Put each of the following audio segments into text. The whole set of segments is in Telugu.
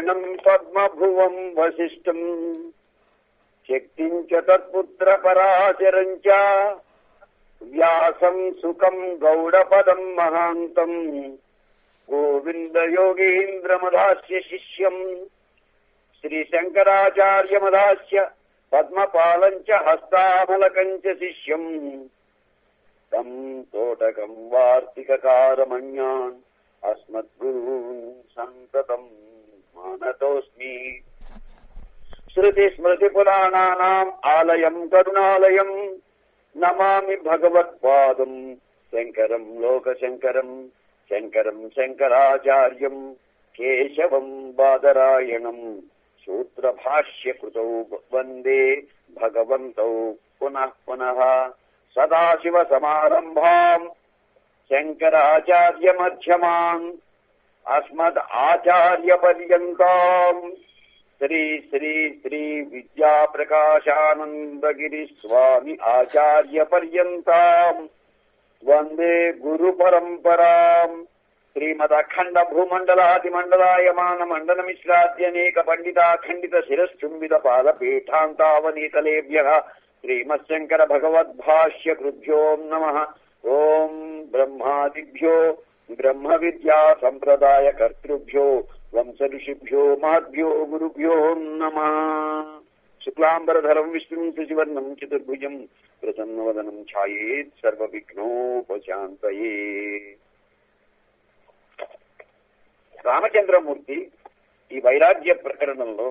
నారాయణం పద్మభువం వశిష్టం శక్తిం చ తత్పుత్ర పరాశరం చ వ్యాసం సుఖం గౌడపదం మహాంతం గోవింద యోగీంద్రమదాస్య శిష్యం శ్రీశంకరాచార్యమదాస్య పద్మపాలం చ హస్తామలకం చ శిష్యం తం తోటకం వార్తికకారమణ్యాన్ అస్మద్గురూన్ సంతతం మానతోస్మి శృతి స్మృతి పురాణానాం ఆలయం కరుణాలయం నమామి భగవత్పాదం శంకరం లోకశంకరం శంకరం శంకరాచార్యం కేశవం బాదరాయణం సూత్రభాష్యకృతౌ వందే భగవంతౌ పునః పునః సదాశివ సమారంభాం శంకరాచార్య మధ్యమాన్ అస్మద్ ఆచార్య పర్యంతం శ్రీ శ్రీ శ్రీ విద్యా ప్రకాశానందగిరి స్వామి ఆచార్య పర్యంతం వందే గురు పరంపరాం శ్రీమదఖండ భూమండలాది మండలాయమాన మండల మిశ్రాద్యనేక పండితాఖండిత శిరశ్చుంబిత పాద పీఠాంతావనీతలేభ్య శ్రీమశంకర భగవద్భాష్య కృభ్యో నమ ఓం బ్రహ్మాదిభ్యో బ్రహ్మ విద్యా సంప్రదాయ కర్తృభ్యో వంశ ఋషిభ్యో మాభ్యో గురుభ్యో నమ శుక్లాంబరధరం విష్ణుం శశివర్ణం చతుర్భుజం ప్రసన్నవదనం ఛాయేత్ సర్వ విఘ్నోపశాంతయే రామచంద్రమూర్తి ఈ వైరాగ్య ప్రకరణంలో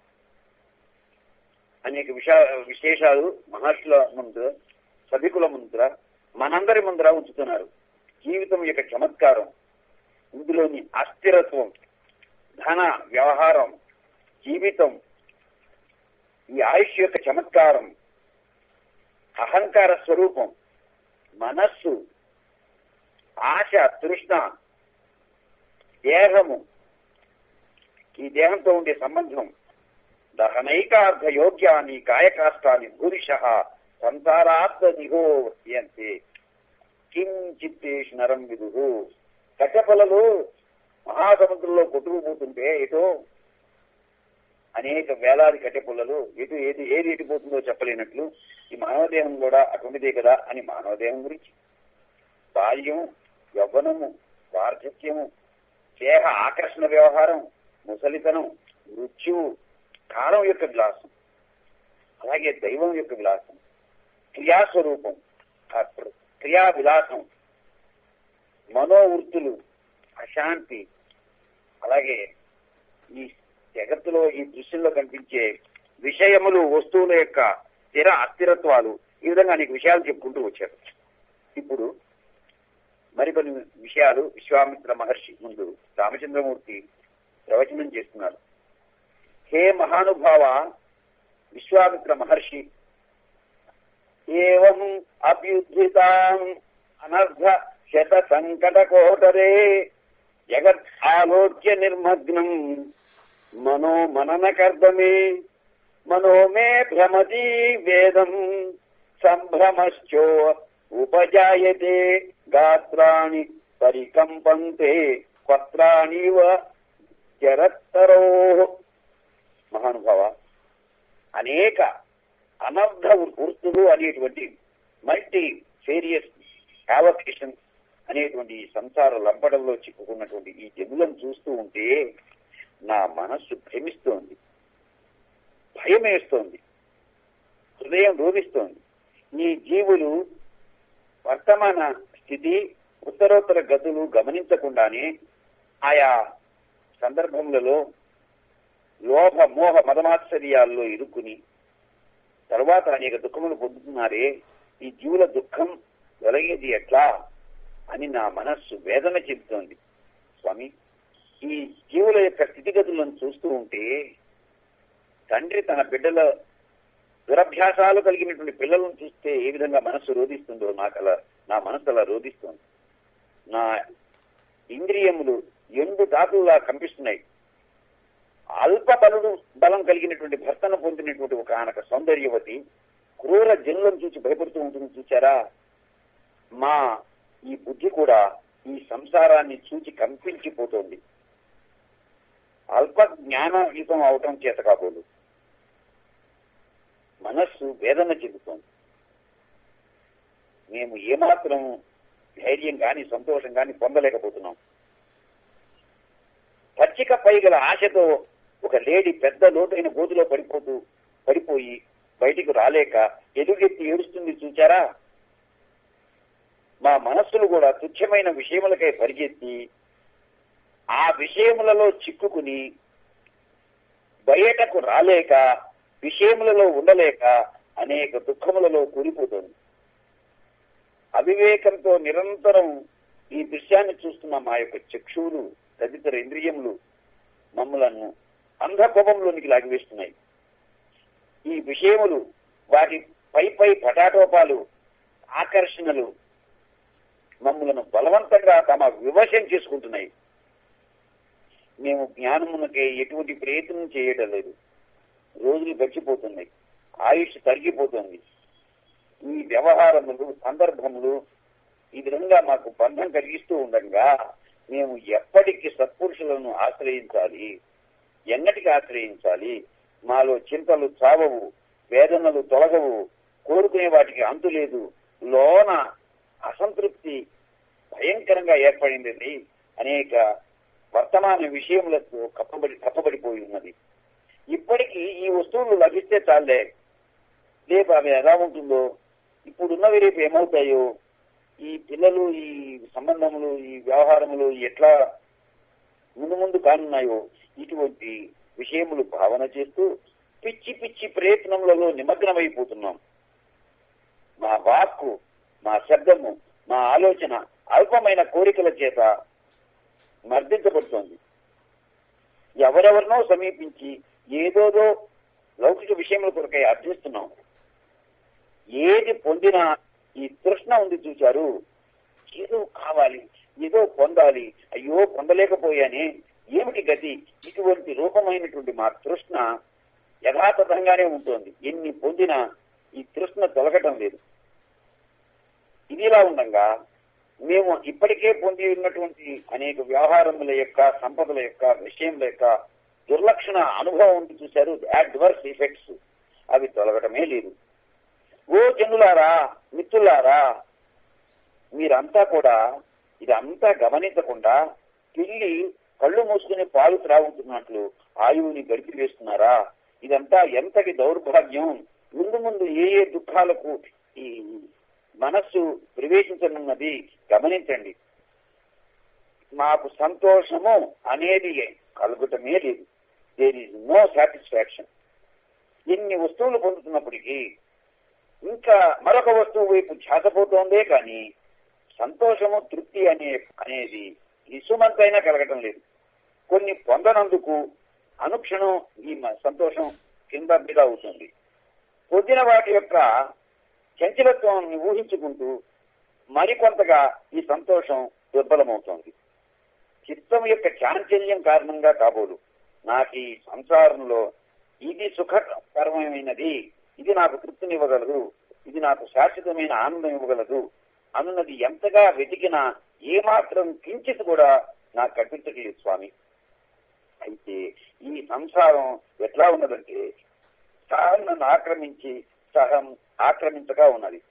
అనేక విషా విశేషాలు మహర్షుల ముందు సభికుల ముందర మనందరి ముందర ఉంచుతున్నారు జీవితం యొక్క చమత్కారం ఇందులోని అస్థిరత్వం ధన వ్యవహారం జీవితం ఈ ఆయుష్ యొక్క చమత్కారం అహంకార స్వరూపం మనస్సు ఆశ తృష్ణ దేహము ఈ దేహంతో ఉండే సంబంధం దహనైకార్థ యోగ్యాన్ని కాయకాష్టాన్ని భూరిష సంసారార్థ నిహోయంతే కిం చిత్తేషు నరం విదు కట్టపొలలు మహాసముద్రంలో కొట్టుకుపోతుంటే ఎటో అనేక వేలాది కట్టెపుల్లలు ఎటు ఏది ఏది ఎటుపోతుందో చెప్పలేనట్లు ఈ మానవదేహం కూడా అటువంటిదే కదా అని మానవదేహం గురించి బాల్యం యవ్వనము వార్ధక్యము దేహ ఆకర్షణ వ్యవహారం ముసలితనం మృత్యువు కాలం యొక్క విలాసం అలాగే దైవం యొక్క విలాసం క్రియాస్వరూపం ఆ ప్ర- క్రియా విలాసం మనోవృత్తులు అశాంతి అలాగే ఈ జగత్తులో ఈ దృశ్యంలో కనిపించే విషయములు వస్తువుల యొక్క స్థిర అస్థిరత్వాలు ఈ విధంగా అనేక విషయాలు చెప్పుకుంటూ వచ్చారు ఇప్పుడు మరికొన్ని విషయాలు విశ్వామిత్ర మహర్షి ముందు రామచంద్రమూర్తి ప్రవచనం చేస్తున్నారు హే మహానుభావ విశ్వామిత్ర మహర్షి ఏం అభ్యుద్ధితాం అనర్ధ శత సంకట కోటరే జగత్ ఆలోక్య నిర్మగ్నం మనో మనన కర్దమే మనో మే భ్రమతి వేదం సంభ్రమశ్చో ఉపజాయతే గాత్రాణి పరికంపంతే పత్రాణివ జరత్తరో మహానుభావ అనేక అనర్థ వృత్తులు అనేటువంటి మల్టీ వేరియస్ యావకేషన్ అనేటువంటి ఈ సంసార లంపడంలో చిక్కుకున్నటువంటి ఈ జనులను చూస్తూ ఉంటే నా మనస్సు భ్రమిస్తోంది భయం వేస్తోంది హృదయం రోధిస్తోంది ఈ జీవులు వర్తమాన స్థితి ఉత్తరోత్తర గతులు గమనించకుండానే ఆయా సందర్భములలో లోభ మోహ మదమాశ్చర్యాల్లో ఇరుక్కుని తర్వాత అనేక దుఃఖములు పొందుతున్నారే ఈ జీవుల దుఃఖం తొలగేది ఎట్లా అని నా మనస్సు వేదన చెబుతోంది స్వామి ఈ జీవుల యొక్క స్థితిగతులను చూస్తూ ఉంటే తండ్రి తన బిడ్డల దురభ్యాసాలు కలిగినటువంటి పిల్లలను చూస్తే ఏ విధంగా మనస్సు రోధిస్తుందో నాకు అలా నా మనస్సు అలా రోధిస్తోంది నా ఇంద్రియములు ఎండు ధాతువులా కంపిస్తున్నాయి అల్ప బలుడు బలం కలిగినటువంటి భర్తను పొందినటువంటి ఒక ఆనక సౌందర్యవతి క్రూర జనులను చూసి భయపడుతూ ఉంటుంది చూచారా మా ఈ బుద్ధి కూడా ఈ సంసారాన్ని చూచి కంపించిపోతోంది అల్ప జ్ఞానయుతం అవటం చేత కాబోలు మనస్సు వేదన చెందుతోంది మేము ఏమాత్రం ధైర్యం గాని సంతోషం గాని పొందలేకపోతున్నాం పచ్చిక పైగల ఆశతో ఒక లేడీ పెద్ద లోతైన గోతులో పడిపోతూ పడిపోయి బయటికి రాలేక ఎదుగెత్తి ఏడుస్తుంది చూచారా మా మనస్సులు కూడా తుచ్చమైన విషయములకై పరిగెత్తి ఆ విషయములలో చిక్కుకుని బయటకు రాలేక విషయములలో ఉండలేక అనేక దుఃఖములలో కూలిపోతుంది అవివేకంతో నిరంతరం ఈ దృశ్యాన్ని చూస్తున్న మా యొక్క చక్షువులు తదితర ఇంద్రియములు మమ్మలను అంధకోపంలోనికి లాగివేస్తున్నాయి ఈ విషయములు వాటి పై పై పటాటోపాలు ఆకర్షణలు మమ్మలను బలవంతంగా తమ వివశం చేసుకుంటున్నాయి మేము జ్ఞానమునకే ఎటువంటి ప్రయత్నం చేయటం లేదు రోజులు గడిచిపోతున్నాయి ఆయుష్ తరిగిపోతుంది ఈ వ్యవహారములు సందర్భములు ఈ విధంగా మాకు బంధం కలిగిస్తూ ఉండగా మేము ఎప్పటికి సత్పురుషులను ఆశ్రయించాలి ఎన్నటికి ఆశ్రయించాలి మాలో చింతలు చావవు వేదనలు తొలగవు కోరుకునే వాటికి అంతు లేదు లోన అసంతృప్తి భయంకరంగా ఏర్పడింది అనేక వర్తమాన విషయములకు కప్పబడి కప్పబడిపోయి ఉన్నది ఇప్పటికీ ఈ వస్తువులు లభిస్తే చాలే రేపు అవి ఎలా ఉంటుందో ఇప్పుడున్నవి రేపు ఏమవుతాయో ఈ పిల్లలు ఈ సంబంధములు ఈ వ్యవహారములు ఎట్లా ముందు ముందు కానున్నాయో ఇటువంటి విషయములు భావన చేస్తూ పిచ్చి పిచ్చి ప్రయత్నములలో నిమగ్నమైపోతున్నాం మా వాక్కు మా శబ్దము మా ఆలోచన అల్పమైన కోరికల చేత మర్దించబడుతోంది ఎవరెవరినో సమీపించి ఏదోదో లౌకిక విషయముల కొరకై అర్థిస్తున్నాం ఏది పొందినా ఈ తృష్ణ ఉంది చూశారు ఏదో కావాలి ఏదో పొందాలి అయ్యో పొందలేకపోయానే ఏమిటి గతి ఇటువంటి రూపమైనటువంటి మా తృష్ణ యథాతథంగానే ఉంటుంది ఎన్ని పొందినా ఈ తృష్ణ తొలగటం లేదు ఇదిలా ఉండగా మేము ఇప్పటికే పొంది ఉన్నటువంటి అనేక వ్యవహారముల యొక్క సంపదల యొక్క విషయముల యొక్క దుర్లక్షణ అనుభవం ఉంది చూశారు అడ్వర్స్ ఎఫెక్ట్స్ అవి తొలగటమే లేదు ఓ జనులారా మిత్రులారా మీరంతా కూడా ఇదంతా గమనించకుండా పిల్లి కళ్ళు మూసుకుని పాలు త్రాగుతున్నట్లు ఆయువుని గడిపి వేస్తున్నారా ఇదంతా ఎంతటి దౌర్భాగ్యం ముందు ముందు ఏ ఏ దుఃఖాలకు ఈ మనస్సు ప్రవేశించనున్నది గమనించండి మాకు సంతోషము అనేది కలుగుటమే లేదు దేర్ ఈజ్ నో సాటిస్ఫాక్షన్ ఇన్ని వస్తువులు పొందుతున్నప్పటికీ ఇంకా మరొక వస్తువు వైపు ధ్యాసపోతోందే కానీ సంతోషము తృప్తి అనే అనేది ఇసుమంతైనా కలగటం లేదు కొన్ని పొందనందుకు అనుక్షణం ఈ మ- సంతోషం కింద మీద అవుతుంది పొందిన వాటి యొక్క చంచలత్వాన్ని ఊహించుకుంటూ మరికొంతగా ఈ సంతోషం దుర్బలమవుతోంది చిత్తం యొక్క చాంచల్యం కారణంగా కాబోలు నాకు ఈ సంసారంలో ఇది సుఖకరమైనది ఇది నాకు తృప్తినివ్వగలదు ఇది నాకు శాశ్వతమైన ఆనందం ఇవ్వగలదు అన్నది ఎంతగా వెతికినా ఏమాత్రం కించిత్ కూడా నాకు కనిపించట్లేదు స్వామి అయితే ఈ సంసారం ఎట్లా ఉన్నదంటే సహం నన్ను ఆక్రమించి సహం ఆక్రమించగా ఉన్నది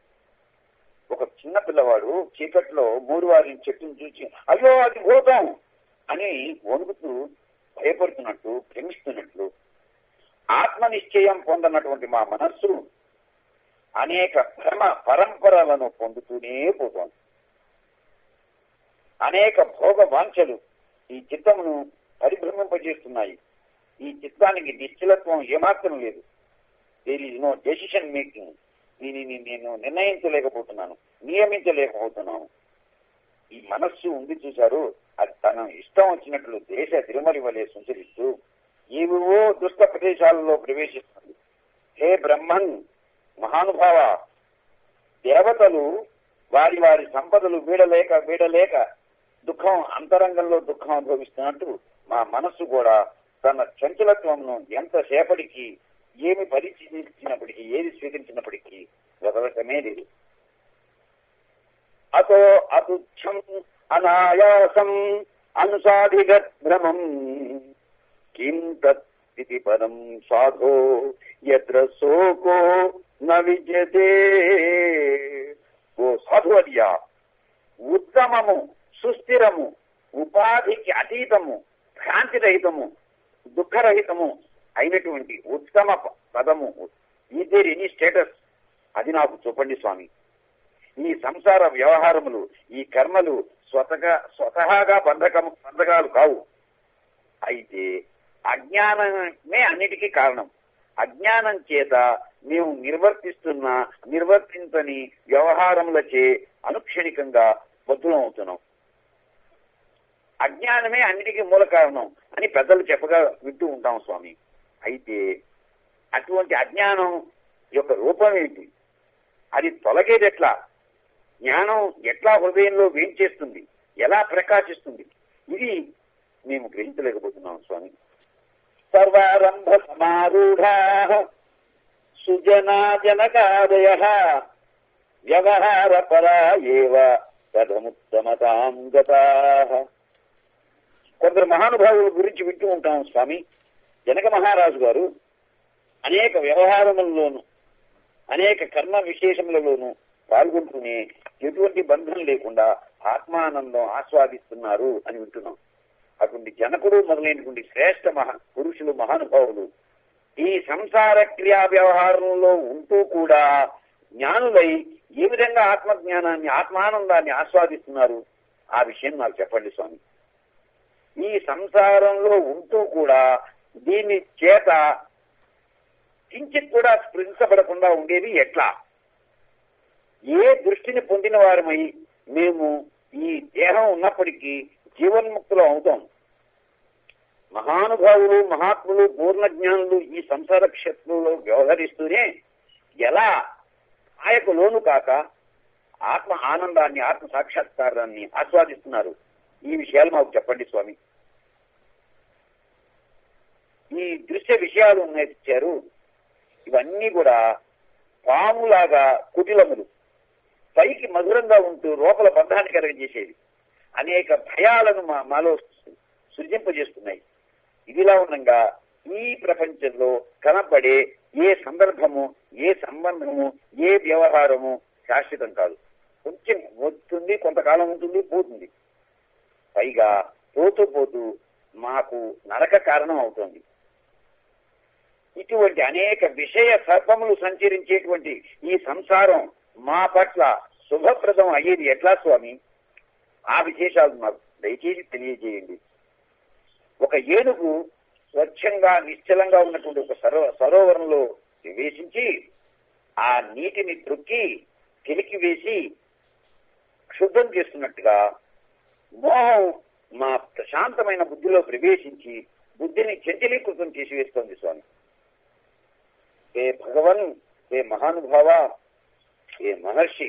ఒక చిన్న పిల్లవాడు చీకట్లో మూడువారి చెట్టును చూసి అయ్యో అది భూతం అని వణుకుతూ భయపడుతున్నట్టు భ్రమిస్తున్నట్లు ఆత్మ నిశ్చయం పొందనటువంటి మా మనస్సు అనేక భ్రమ పరంపరలను పొందుతూనే పోతోంది అనేక భోగ వాంఛలు ఈ చిత్తమును పరిభ్రమింపజేస్తున్నాయి ఈ చిత్తానికి నిశ్చలత్వం ఏమాత్రం లేదు there is no decision making దీనిని నేను నిర్ణయించలేకపోతున్నాను నియమించలేకపోతున్నాను ఈ మనస్సు ఉంది చూశారు అది తన ఇష్టం వచ్చినట్లు దేశ తిరుమలి వలె సంచరిస్తూ ఏవేవో దుష్ట ప్రదేశాలలో ప్రవేశిస్తుంది హే బ్రహ్మన్ మహానుభావ దేవతలు వారి వారి సంపదలు వీడలేక వీడలేక దుఃఖం అంతరంగంలో దుఃఖం అనుభవిస్తున్నట్టు మా మనస్సు కూడా తన చంచలత్వంను ఎంతసేపటికి ఏమి పరిశీలించినప్పటికీ ఏది స్వీకరించినప్పటికీ వదలటమే లేదు అతో అతుచ్చం అనాయాసం అనుసాధిగత్ భ్రమం కిం తత్తి పదం సాధో ఎత్ర శోకో న విద్యతే ఓ సాధువర్య ఉత్తమము సుస్థిరము ఉపాధికి అతీతము భ్రాంతిరహితము దుఃఖరహితము అయినటువంటి ఉత్తమ ప- పదము ఈ దేర్ ఎనీ స్టేటస్ అది నాకు చూపండి స్వామి ఈ సంసార వ్యవహారములు ఈ కర్మలు స్వతగా స్వతహాగా బంధకము బంధకాలు కావు అయితే అజ్ఞానమే అన్నిటికీ కారణం అజ్ఞానం చేత మేము నిర్వర్తిస్తున్న నిర్వర్తించని వ్యవహారములచే అనుక్షణికంగా బద్దులం అవుతున్నాం అజ్ఞానమే అన్నిటికీ మూల కారణం అని పెద్దలు చెప్పగా వింటూ ఉంటాం స్వామి అయితే అటువంటి అజ్ఞానం యొక్క రూపం ఏంటి అది తొలగేది ఎట్లా జ్ఞానం ఎట్లా హృదయంలో వేంచేస్తుంది ఎలా ప్రకాశిస్తుంది ఇది మేము గ్రహించలేకపోతున్నాం స్వామి సర్వారంభ సమారూఢా సుజనా జనకాదయ వ్యవహార పరా ఏవ కథముత్తమతాం గతా కొందరు మహానుభావుల గురించి వింటూ ఉంటాం స్వామి జనక మహారాజు గారు అనేక వ్యవహారములలోను అనేక కర్మ విశేషములలోనూ పాల్గొంటూనే ఎటువంటి బంధం లేకుండా ఆత్మానందం ఆస్వాదిస్తున్నారు అని వింటున్నాం అటువంటి జనకుడు మొదలైనటువంటి శ్రేష్ఠ మహా పురుషులు మహానుభావులు ఈ సంసార క్రియా వ్యవహారంలో ఉంటూ కూడా జ్ఞానులై ఏ విధంగా ఆత్మజ్ఞానాన్ని ఆత్మానందాన్ని ఆస్వాదిస్తున్నారు ఆ విషయం నాకు చెప్పండి స్వామి ఈ సంసారంలో ఉంటూ కూడా దీని చేత కించిత్ కూడా స్పృశించబడకుండా ఉండేది ఎట్లా ఏ దృష్టిని పొందిన వారమై మేము ఈ దేహం ఉన్నప్పటికీ జీవన్ముక్తులు అవుతాం మహానుభావులు మహాత్ములు పూర్ణ జ్ఞానులు ఈ సంసార క్షేత్రంలో వ్యవహరిస్తూనే ఎలా ఆయకు లోను కాక ఆత్మ ఆనందాన్ని ఆత్మ సాక్షాత్కారాన్ని ఆస్వాదిస్తున్నారు ఈ విషయాలు మాకు చెప్పండి స్వామి ఈ దృశ్య విషయాలు నేర్చారు ఇవన్నీ కూడా పాములాగా కుటిలములు పైకి మధురంగా ఉంటూ లోపల బంధాన్ని కలగజేసేది అనేక భయాలను మా మాలో సృజింపజేస్తున్నాయి ఇదిలా ఉండగా ఈ ప్రపంచంలో కనపడే ఏ సందర్భము ఏ సంబంధము ఏ వ్యవహారము శాశ్వతం కాదు కొంచెం వస్తుంది కొంతకాలం ఉంటుంది పోతుంది పైగా పోతూ పోతూ మాకు నరక కారణం అవుతుంది ఇటువంటి అనేక విషయ సర్పములు సంచరించేటువంటి ఈ సంసారం మా పట్ల శుభప్రదం అయ్యేది ఎట్లా స్వామి ఆ విశేషాలు మాకు దయచేసి తెలియజేయండి ఒక ఏనుగు స్వచ్ఛంగా నిశ్చలంగా ఉన్నటువంటి ఒక సరో సరోవరంలో ప్రవేశించి ఆ నీటిని త్రొక్కి కెలికి వేసి శుద్ధం చేస్తున్నట్టుగా మోహం మా ప్రశాంతమైన బుద్ధిలో ప్రవేశించి బుద్ధిని చంచలీకృతం చేసి వేస్తోంది స్వామి ఏ భగవన్ ఏ మహానుభావ ఏ మహర్షి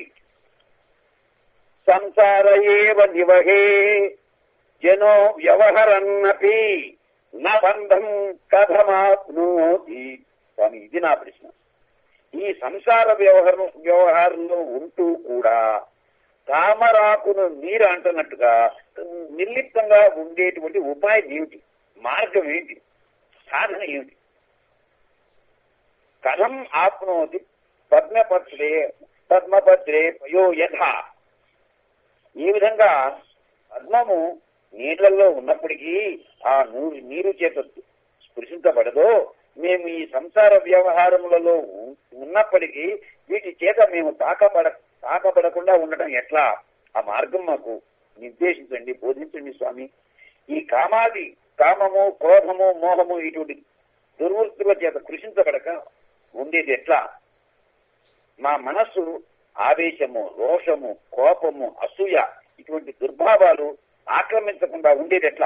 సంసార ఏవ నివహే జనో వ్యవహరన్నపి నా బంధం కథమాప్నోతి స్వామి ఇది నా ప్రశ్న ఈ సంసార వ్యవహారం వ్యవహారంలో ఉంటూ కూడా తామరాకును నీరు అంటున్నట్టుగా నిర్లిప్తంగా ఉండేటువంటి ఉపాయం ఏమిటి మార్గం ఏంటి సాధన ఏమిటి కథం ఆప్నోతి పద్మపత్రే పద్మపత్రే పయో యథ ఈ విధంగా పద్మము నీళ్లలో ఉన్నప్పటికీ ఆ నూరు నీరు చేత స్పృశించబడదో మేము ఈ సంసార వ్యవహారములలో ఉ- ఉన్నప్పటికీ వీటి చేత మేము తాకబడ తాకబడకుండా ఉండటం ఎట్లా ఆ మార్గం మాకు నిర్దేశించండి బోధించండి స్వామి ఈ కామాది కామము క్రోధము మోహము ఇటువంటి దుర్వృత్తుల చేత కృషించబడక ఉండేది ఎట్లా మా మనస్సు ఆవేశము రోషము కోపము అసూయ ఇటువంటి దుర్భావాలు ఆక్రమించకుండా ఉండేది ఎట్లా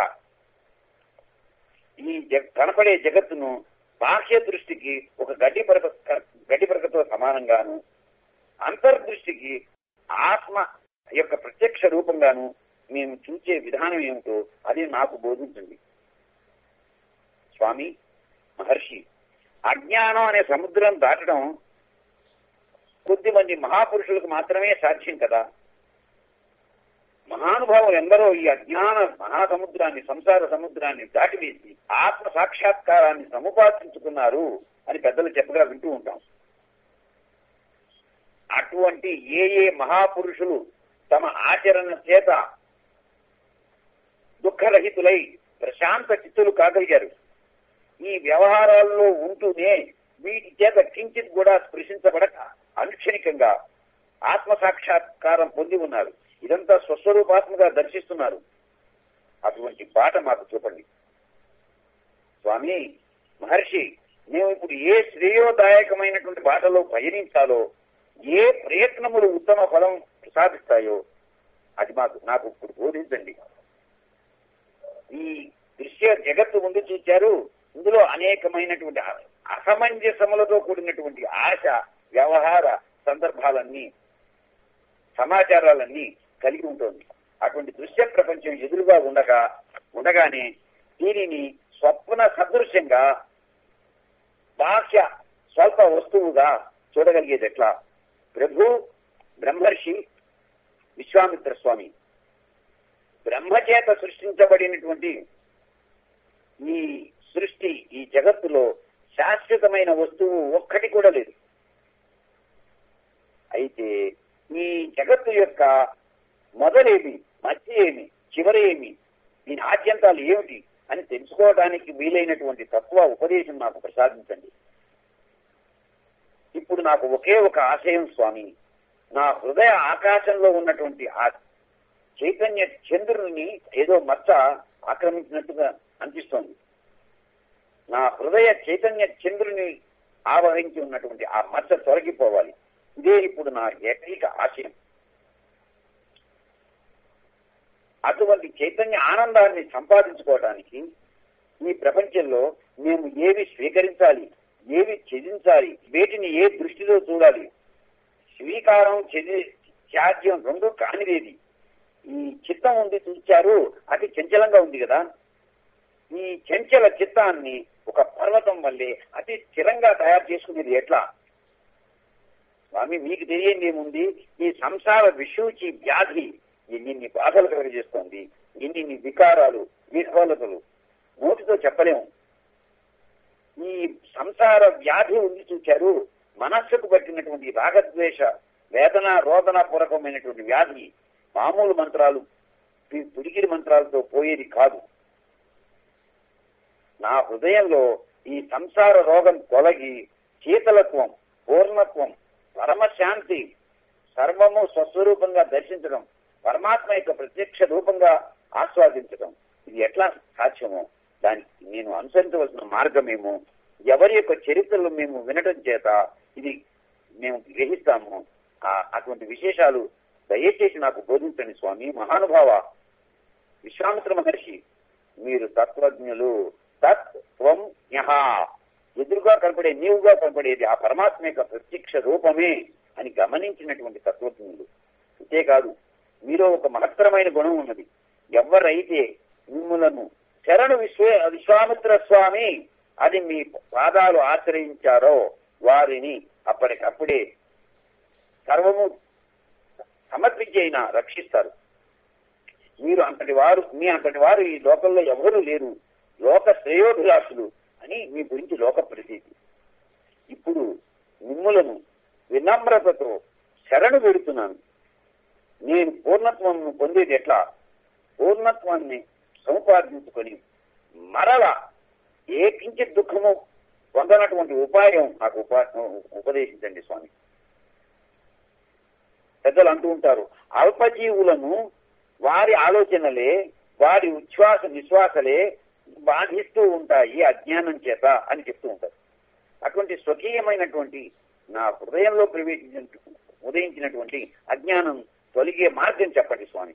ఈ జగ- కనపడే జగత్తును బాహ్య దృష్టికి ఒక గడ్డి పరక గడ్డి పరకతో సమానంగాను అంతర్దృష్టికి ఆత్మ యొక్క ప్రత్యక్ష రూపంగాను మేము చూసే విధానం ఏమిటో అది నాకు బోధించండి స్వామి మహర్షి అజ్ఞానం అనే సముద్రం దాటడం కొద్ది మంది మహాపురుషులకు మాత్రమే సాధ్యం కదా మహానుభావులు ఎందరో ఈ అజ్ఞాన మహాసముద్రాన్ని సంసార సముద్రాన్ని దాటివేసి ఆత్మ సాక్షాత్కారాన్ని సముపార్జించుకున్నారు అని పెద్దలు చెప్పగా వింటూ ఉంటాం అటువంటి ఏ ఏ మహాపురుషులు తమ ఆచరణ చేత దుఃఖరహితులై ప్రశాంత చిత్తులు కాగలిగారు ఈ వ్యవహారాల్లో ఉంటూనే వీటి చేత కించిత్ కూడా స్పృశించబడక అనుక్షణికంగా ఆత్మ సాక్షాత్కారం పొంది ఉన్నారు ఇదంతా స్వస్వరూపాత్మగా దర్శిస్తున్నారు అటువంటి బాట మాకు చూపండి స్వామి మహర్షి మేము ఇప్పుడు ఏ శ్రేయోదాయకమైనటువంటి బాటలో పయనించాలో ఏ ప్రయత్నములు ఉత్తమ ఫలం ప్రసాదిస్తాయో అది మాకు నాకు ఇప్పుడు బోధించండి ఈ దృశ్య జగత్తు ముందు చూచారు ఇందులో అనేకమైనటువంటి అసమంజసములతో కూడినటువంటి ఆశ వ్యవహార సందర్భాలన్నీ సమాచారాలన్నీ కలిగి ఉంటుంది అటువంటి దృశ్య ప్రపంచం ఎదురుగా ఉండగా ఉండగానే దీనిని స్వప్న సదృశ్యంగా బాహ్య స్వల్ప వస్తువుగా చూడగలిగేది ఎట్లా ప్రభు బ్రహ్మర్షి విశ్వామిత్ర స్వామి బ్రహ్మచేత సృష్టించబడినటువంటి ఈ సృష్టి ఈ జగత్తులో శాశ్వతమైన వస్తువు ఒక్కటి కూడా లేదు అయితే ఈ జగత్తు యొక్క మొదలేమి మధ్య ఏమి చివరి ఏమి దీని ఆద్యంతాలు ఏమిటి అని తెలుసుకోవడానికి వీలైనటువంటి తత్వ ఉపదేశం నాకు ప్రసాదించండి ఇప్పుడు నాకు ఒకే ఒక ఆశయం స్వామి నా హృదయ ఆకాశంలో ఉన్నటువంటి ఆ చైతన్య చంద్రుని ఏదో మచ్చ ఆక్రమించినట్టుగా అనిపిస్తోంది నా హృదయ చైతన్య చంద్రుని ఆవరించి ఉన్నటువంటి ఆ మచ్చ తొలగిపోవాలి ఇదే ఇప్పుడు నా ఏకైక ఆశయం అటువంటి చైతన్య ఆనందాన్ని సంపాదించుకోవడానికి ఈ ప్రపంచంలో మేము ఏవి స్వీకరించాలి ఏవి త్యజించాలి వేటిని ఏ దృష్టిలో చూడాలి స్వీకారం త్యజి త్యాజ్యం రెండు కానిదేది ఈ చిత్తం ఉంది చూచారు అతి చంచలంగా ఉంది కదా ఈ చంచల చిత్తాన్ని ఒక పర్వతం వల్లే అతి స్థిరంగా తయారు చేసుకునేది ఎట్లా స్వామి మీకు తెలియంది ఏముంది ఈ సంసార విషూచి వ్యాధి ఎన్ని బాధలు కలుగజేస్తోంది ఎన్ని వికారాలు విహ్వలతలు నోటితో చెప్పలేము ఈ సంసార వ్యాధి ఉంది చూచారు మనస్సుకు పట్టినటువంటి రాగద్వేష వేదన రోదన పూర్వకమైనటువంటి వ్యాధి మామూలు మంత్రాలు పిడికిడి మంత్రాలతో పోయేది కాదు నా హృదయంలో ఈ సంసార రోగం తొలగి శీతలత్వం పూర్ణత్వం పరమశాంతి సర్వము స్వస్వరూపంగా దర్శించడం పరమాత్మ యొక్క ప్రత్యక్ష రూపంగా ఆస్వాదించడం ఇది ఎట్లా సాధ్యమో దానికి నేను అనుసరించవలసిన మార్గమేమో ఎవరి యొక్క చరిత్రలు మేము వినడం చేత ఇది మేము గ్రహిస్తాము అటువంటి విశేషాలు దయచేసి నాకు బోధించండి స్వామి మహానుభావ విశ్వామిత్ర మహర్షి మీరు తత్వజ్ఞులు తత్వం యహ ఎదురుగా కనపడే నీవుగా కనపడేది ఆ పరమాత్మ యొక్క ప్రత్యక్ష రూపమే అని గమనించినటువంటి తత్వజ్ఞులు అంతేకాదు మీలో ఒక మహత్తరమైన గుణం ఉన్నది ఎవరైతే మిమ్మలను శరణు విశ్వ విశ్వామిత్ర స్వామి అది మీ పాదాలు ఆశ్రయించారో వారిని అప్పటికప్పుడే సర్వము సమర్పించి అయినా రక్షిస్తారు మీరు అంతటి వారు మీ అంతటి వారు ఈ లోకంలో ఎవరూ లేరు లోక శ్రేయోభిలాషులు అని మీ గురించి లోక ప్రతీతి ఇప్పుడు మిమ్ములను వినమ్రతతో శరణు పెడుతున్నాను నేను పూర్ణత్వం పొందేది ఎట్లా పూర్ణత్వాన్ని సముపార్జించుకొని మరల ఏ కించిత్ దుఃఖము పొందనటువంటి ఉపాయం నాకు ఉపా ఉపదేశించండి స్వామి పెద్దలు అంటూ ఉంటారు అల్పజీవులను వారి ఆలోచనలే వారి ఉచ్ఛ్వాస నిశ్వాసలే బాధిస్తూ ఉంటాయి అజ్ఞానం చేత అని చెప్తూ ఉంటారు అటువంటి స్వకీయమైనటువంటి నా హృదయంలో ప్రవేశించిన ఉదయించినటువంటి అజ్ఞానం తొలగే మార్గం చెప్పండి స్వామి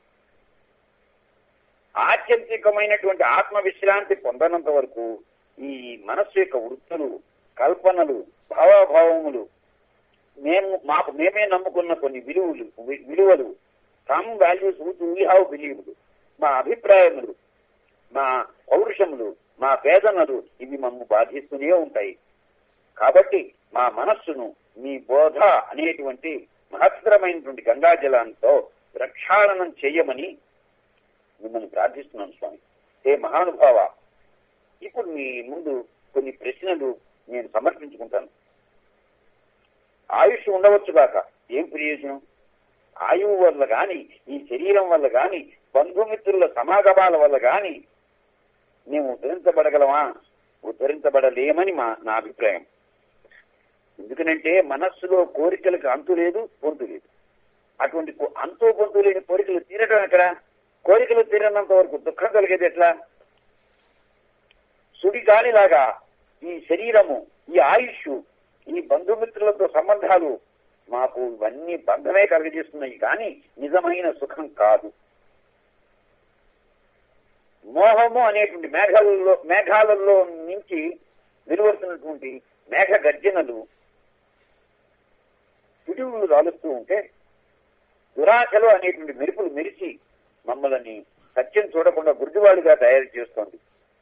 ఆత్యంతికమైనటువంటి ఆత్మ విశ్రాంతి పొందనంత వరకు ఈ మనస్సు యొక్క వృత్తులు కల్పనలు భావాభావములు మేము మాకు మేమే నమ్ముకున్న కొన్ని విలువలు విలువలు some values which we have believed మా అభిప్రాయములు మా పౌరుషములు మా వేదనలు ఇవి మమ్ము బాధిస్తూనే ఉంటాయి కాబట్టి మా మనస్సును మీ బోధ అనేటువంటి మహత్తరమైనటువంటి గంగాజలంతో ప్రక్షాళనం చేయమని మిమ్మల్ని ప్రార్థిస్తున్నాను స్వామి ఏ మహానుభావ ఇప్పుడు మీ ముందు కొన్ని ప్రశ్నలు నేను సమర్పించుకుంటాను ఆయుష్ ఉండవచ్చుగాక ఏం ప్రయోజనం ఆయువు వల్ల గాని ఈ శరీరం వల్ల గాని బంధుమిత్రుల సమాగమాల వల్ల గాని మేము ఉద్ధరించబడగలమా ఉద్ధరించబడలేమని మా నా అభిప్రాయం ఎందుకనంటే మనస్సులో కోరికలకు అంతు లేదు పొంతు లేదు అటువంటి కో- అంతు పొంతు లేని కోరికలు తీరడం ఎక్కడ కోరికలు తీరనంత వరకు దుఃఖం కలిగేది ఎట్లా సుడి గాలిలాగా ఈ శరీరము ఈ ఆయుష్ ఈ బంధుమిత్రులతో సంబంధాలు మాకు ఇవన్నీ బంధమే కలిగజేస్తున్నాయి కానీ నిజమైన సుఖం కాదు మోహము అనేటువంటి మేఘాలలో మేఘాలలో నుంచి వెలువడుతున్నటువంటి మేఘ గర్జనలు పిడుగులు రాలుస్తూ ఉంటే దురాశలు అనేటువంటి మెరుపులు మెరిచి మమ్మల్ని సత్యం చూడకుండా గుర్జువాడిగా తయారు చేస్తోంది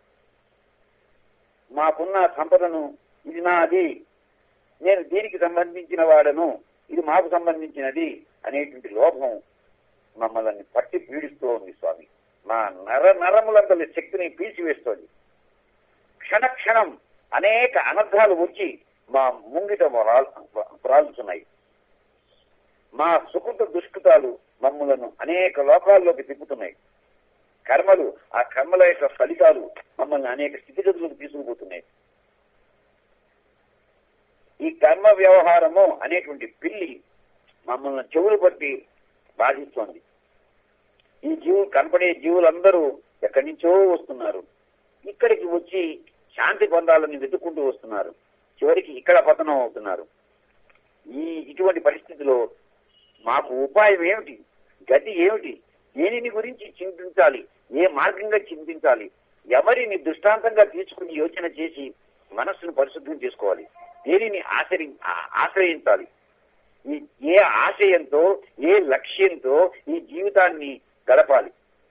మాకున్న సంపదను ఇది నాది నేను దీనికి సంబంధించిన వాడను ఇది మాకు సంబంధించినది అనేటువంటి లోభం మమ్మల్ని పట్టి పీడిస్తూ ఉంది స్వామి మా నర నరములందరి శక్తిని పీల్చివేస్తోంది క్షణ క్షణం అనేక అనర్థాలు వచ్చి మా ముంగిట రాలుతున్నాయి మా సుకృత దుష్కృతాలు మమ్మలను అనేక లోకాల్లోకి తిప్పుతున్నాయి కర్మలు ఆ కర్మల యొక్క ఫలితాలు మమ్మల్ని అనేక స్థితిగతులకు తీసుకుపోతున్నాయి ఈ కర్మ వ్యవహారము అనేటువంటి పిల్లి మమ్మల్ని చెవులు పట్టి బాధిస్తోంది ఈ జీవులు కనపడే జీవులందరూ ఎక్కడి నుంచో వస్తున్నారు ఇక్కడికి వచ్చి శాంతి పొందాలని వెతుక్కుంటూ వస్తున్నారు చివరికి ఇక్కడ పతనం అవుతున్నారు ఈ ఇటువంటి పరిస్థితిలో మాకు ఉపాయం ఏమిటి గతి ఏమిటి దేనిని గురించి చింతించాలి ఏ మార్గంగా చింతించాలి ఎవరిని దృష్టాంతంగా తీసుకుని యోచన చేసి మనస్సును పరిశుద్ధం చేసుకోవాలి దేనిని ఆశ్రయి ఆ- ఆశ్రయించాలి ఈ ఏ ఆశయంతో ఏ లక్ష్యంతో ఈ జీవితాన్ని గడపాలి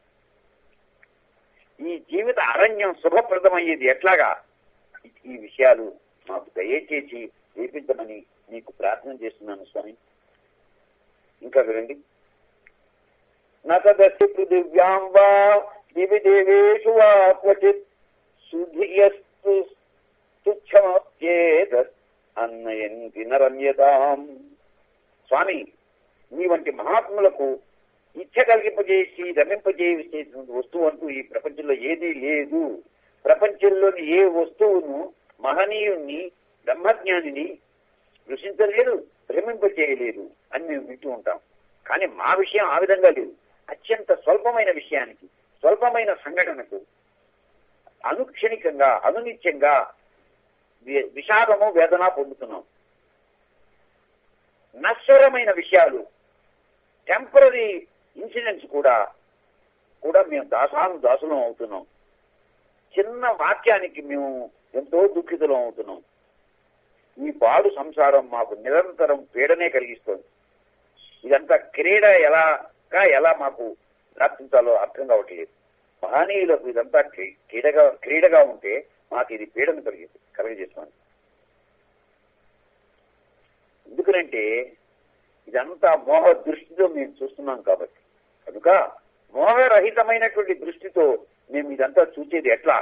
ఈ జీవిత అరణ్యం శుభప్రదమయ్యేది ఎట్లాగా ఈ విషయాలు మాకు దయచేసి చూపించమని నీకు ప్రార్థన చేస్తున్నాను స్వామి ఇంకా వినండి నతదస్తి పృథివ్యాం వా దివి దేవేషు వా క్వచిత్ సుధియస్తు తుచ్చమప్యేతత్ అన్నయంతి నరమ్యతాం స్వామి మీ వంటి మహాత్ములకు ఇచ్చ కలిగింపజేసి రమింపజేసేటువంటి వస్తువు అంటూ ఈ ప్రపంచంలో ఏదీ లేదు ప్రపంచంలోని ఏ వస్తువును మహనీయుణ్ణి బ్రహ్మజ్ఞానిని స్పృశించలేదు భ్రమింపజేయలేదు అని మేము వింటూ ఉంటాం కానీ మా విషయం ఆ విధంగా లేదు అత్యంత స్వల్పమైన విషయానికి స్వల్పమైన సంఘటనకు అనుక్షణికంగా అనునిత్యంగా వి- విషాదము వేదన పొందుతున్నాం నశ్వరమైన విషయాలు టెంపరీ ఇన్సిడెంట్స్ కూడా కూడా మేము దాసాను దాసులం అవుతున్నాం చిన్న వాక్యానికి మేము ఎంతో దుఃఖితులం అవుతున్నాం ఈ పాడు సంసారం మాకు నిరంతరం పీడనే కలిగిస్తోంది ఇదంతా క్రీడ ఎలాగా ఎలా మాకు ప్రార్థించాలో అర్థం కావట్లేదు మహనీయులకు ఇదంతా క్రీ- క్రీడగా క్రీడగా ఉంటే మాకు ఇది పీడను కలిగి కలగజేస్తుంది ఎందుకనంటే ఇదంతా మోహ దృష్టితో మేము చూస్తున్నాం కాబట్టి కనుక మోహరహితమైనటువంటి దృష్టితో మేము ఇదంతా చూసేది ఎట్లా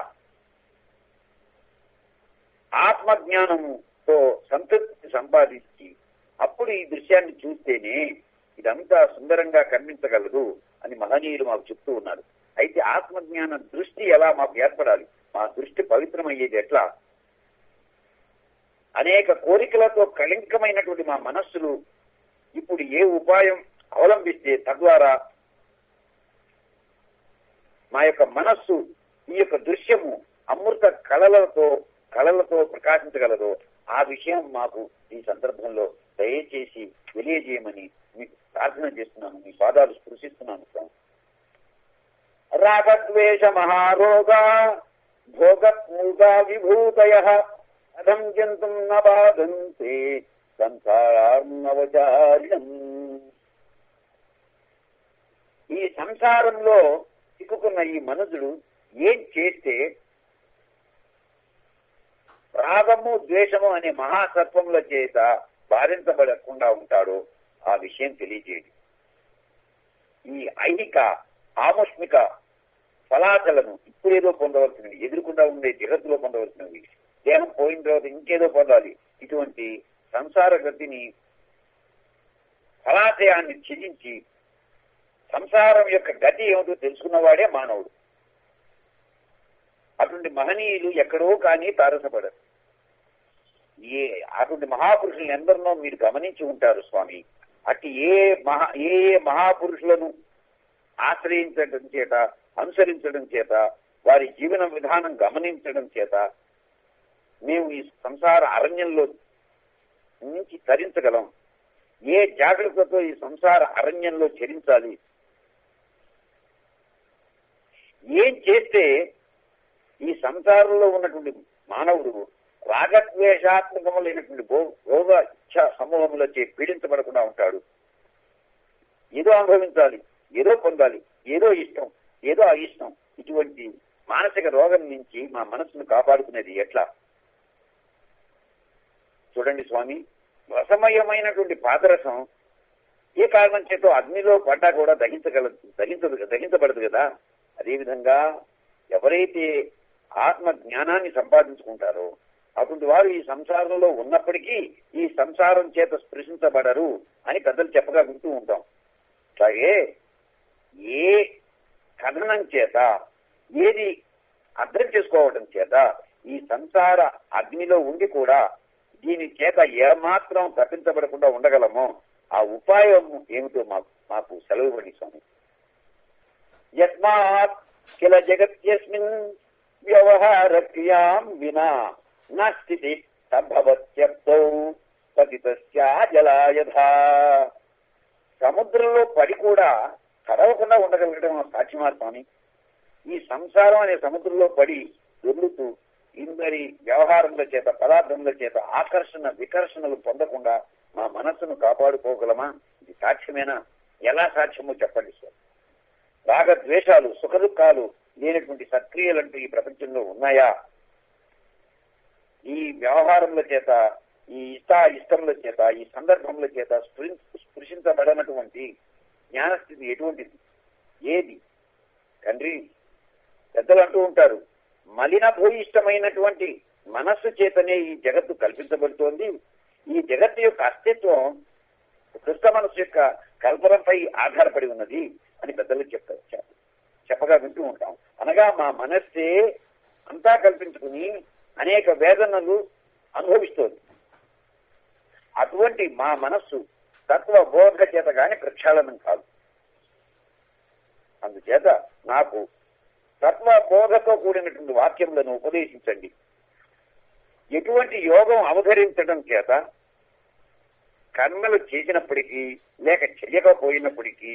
ఆత్మజ్ఞానముతో సంతృప్తి సంపాదించి అప్పుడు ఈ దృశ్యాన్ని చూస్తేనే ఇదంతా సుందరంగా కనిపించగలదు అని మహనీయులు మాకు చెప్తూ ఉన్నారు అయితే ఆత్మజ్ఞాన దృష్టి ఎలా మాకు ఏర్పడాలి మా దృష్టి పవిత్రమయ్యేది ఎట్లా అనేక కోరికలతో కళింకమైనటువంటి మా మనస్సులు ఇప్పుడు ఏ ఉపాయం అవలంబిస్తే తద్వారా మా యొక్క మనస్సు ఈ యొక్క దృశ్యము అమృత కళలతో కళలతో ప్రకాశించగలదో ఆ విషయం మాకు ఈ సందర్భంలో దయచేసి తెలియజేయమని మీకు ప్రార్థన చేస్తున్నాను మీ పాదాలు స్పృశిస్తున్నాను స్వామి రాగద్వేష మహారోగా భోగత్మూగా విభూతయ అధం జంతుం న బాధంతే సంసారాన్నవచారిణం ఈ సంసారంలో చిక్కుకున్న ఈ మనుషుడు ఏం చేస్తే రాగము ద్వేషము అనే మహాసత్వముల చేత బాధించబడకుండా ఉంటాడో ఆ విషయం తెలియజేయండి ఈ ఐహిక ఆముష్మిక ఫలాచలను ఇప్పుడేదో పొందవలసినవి ఎదురుకుండా ఉండే జగత్తులో పొందవలసినవి దేహం పోయిన తర్వాత ఇంకేదో పొందాలి ఇటువంటి సంసార గతిని ఫలాశయాన్ని ఛిదించి సంసారం యొక్క గతి ఏమిటో తెలుసుకున్నవాడే మానవుడు అటువంటి మహనీయులు ఎక్కడో కానీ తారసపడరు ఏ అటువంటి మహాపురుషులను ఎందరినో మీరు గమనించి ఉంటారు స్వామి అట్టి ఏ మహా ఏ ఏ మహాపురుషులను ఆశ్రయించడం చేత అనుసరించడం చేత వారి జీవన విధానం గమనించడం చేత మేము ఈ సంసార అరణ్యంలో నుంచి తరించగలం ఏ జాగ్రత్తతో ఈ సంసార అరణ్యంలో చరించాలి ఏం చేస్తే ఈ సంసారంలో ఉన్నటువంటి మానవుడు రాగద్వేషాత్మకములైనటువంటి భో- భోగ ఇచ్ఛ సమూహములచే పీడించబడకుండా ఉంటాడు ఏదో అనుభవించాలి ఏదో పొందాలి ఏదో ఇష్టం ఏదో అయిష్టం ఇటువంటి మానసిక రోగం నుంచి మా మనసును కాపాడుకునేది ఎట్లా చూడండి స్వామి రసమయమైనటువంటి పాదరసం ఏ కారణం చేతో అగ్నిలో పడ్డా కూడా దహించగల దహించదు దహించబడదు కదా అదేవిధంగా ఎవరైతే ఆత్మ జ్ఞానాన్ని సంపాదించుకుంటారో అటువంటి వారు ఈ సంసారంలో ఉన్నప్పటికీ ఈ సంసారం చేత స్పృశించబడరు అని పెద్దలు చెప్పగా వింటూ ఉంటాం అలాగే ఏ కథనం చేత ఏది అర్థం చేసుకోవడం చేత ఈ సంసార అగ్నిలో ఉండి కూడా దీని చేత ఏమాత్రం తప్పించబడకుండా ఉండగలమో ఆ ఉపాయం ఏమిటో మాకు మాకు సెలవు ఇవ్వండి స్వామి యస్మాత్ కిల జగత్యస్మిన్ వ్యవహార క్రియాం వినా నా స్థితి సంభవత్యర్థౌ పతితస్యా జలాయధా సముద్రంలో పడి కూడా కదవకుండా ఉండగలగడం సాధ్యమా స్వామి ఈ సంసారం అనే సముద్రంలో పడి దొర్లుతూ ఇందరి వ్యవహారముల చేత పదార్థముల చేత ఆకర్షణ వికర్షణలు పొందకుండా మా మనస్సును కాపాడుకోగలమా ఇది సాధ్యమేనా ఎలా సాధ్యమో చెప్పండి సార్ రాగద్వేషాలు సుఖదుఖాలు లేనటువంటి సత్క్రియలంటూ ఈ ప్రపంచంలో ఉన్నాయా ఈ వ్యవహారముల చేత ఈ ఇష్ట ఇష్టముల చేత ఈ సందర్భముల చేత స్పృ- స్పృశించబడనటువంటి జ్ఞానస్థితి ఎటువంటిది ఏది తండ్రి పెద్దలు అంటూ ఉంటారు మలిన భూయిష్టమైనటువంటి మనస్సు చేతనే ఈ జగత్తు కల్పించబడుతోంది ఈ జగత్తు యొక్క అస్తిత్వం కృష్ణ మనస్సు యొక్క కల్పనపై ఆధారపడి ఉన్నది అని పెద్దలు చెప్తారు చెప్- చెప్పగా వింటూ ఉంటాం అనగా మా మనస్సే అంతా కల్పించుకుని అనేక వేదనలు అనుభవిస్తోంది అటువంటి మా మనస్సు తత్వ బోధ చేత గాని ప్రక్షాళనం కాదు అందుచేత నాకు తత్వ బోధతో కూడినటువంటి వాక్యములను ఉపదేశించండి ఎటువంటి యోగం అవతరించడం చేత కర్మలు చేసినప్పటికీ లేక చెయ్యకపోయినప్పటికీ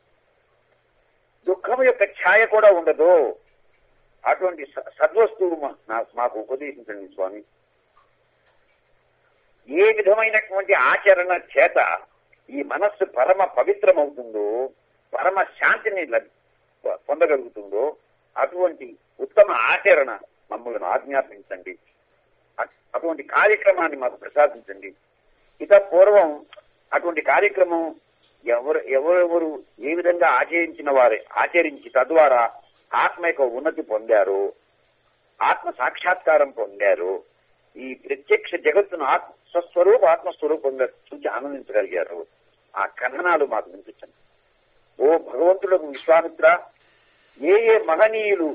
దుఃఖం యొక్క ఛాయ కూడా ఉండదు అటువంటి స- సద్వస్తువు మా- నా- మాకు ఉపదేశించండి స్వామి ఏ విధమైనటువంటి ఆచరణ చేత ఈ మనస్సు పరమ పవిత్రమవుతుందో పరమ శాంతిని లభి- పొందగలుగుతుందో అటువంటి ఉత్తమ ఆచరణ మమ్మల్ని ఆజ్ఞాపించండి అ- అటువంటి కార్యక్రమాన్ని మాకు ప్రసాదించండి ఇక పూర్వం అటువంటి కార్యక్రమం ఎవరు ఎవరెవరు ఏ విధంగా ఆచరించిన వారే ఆచరించి తద్వారా ఆత్మ యొక్క ఉన్నతి పొందారు ఆత్మ సాక్షాత్కారం పొందారు ఈ ప్రత్యక్ష జగత్తును ఆత్మ స్వస్వరూప ఆత్మస్వరూపంగా చూసి ఆనందించగలిగారు ఆ కథనాలు మాకు వినిపించండి ఓ భగవంతులకు విశ్వామిత్ర ఏ ఏ మహనీయులు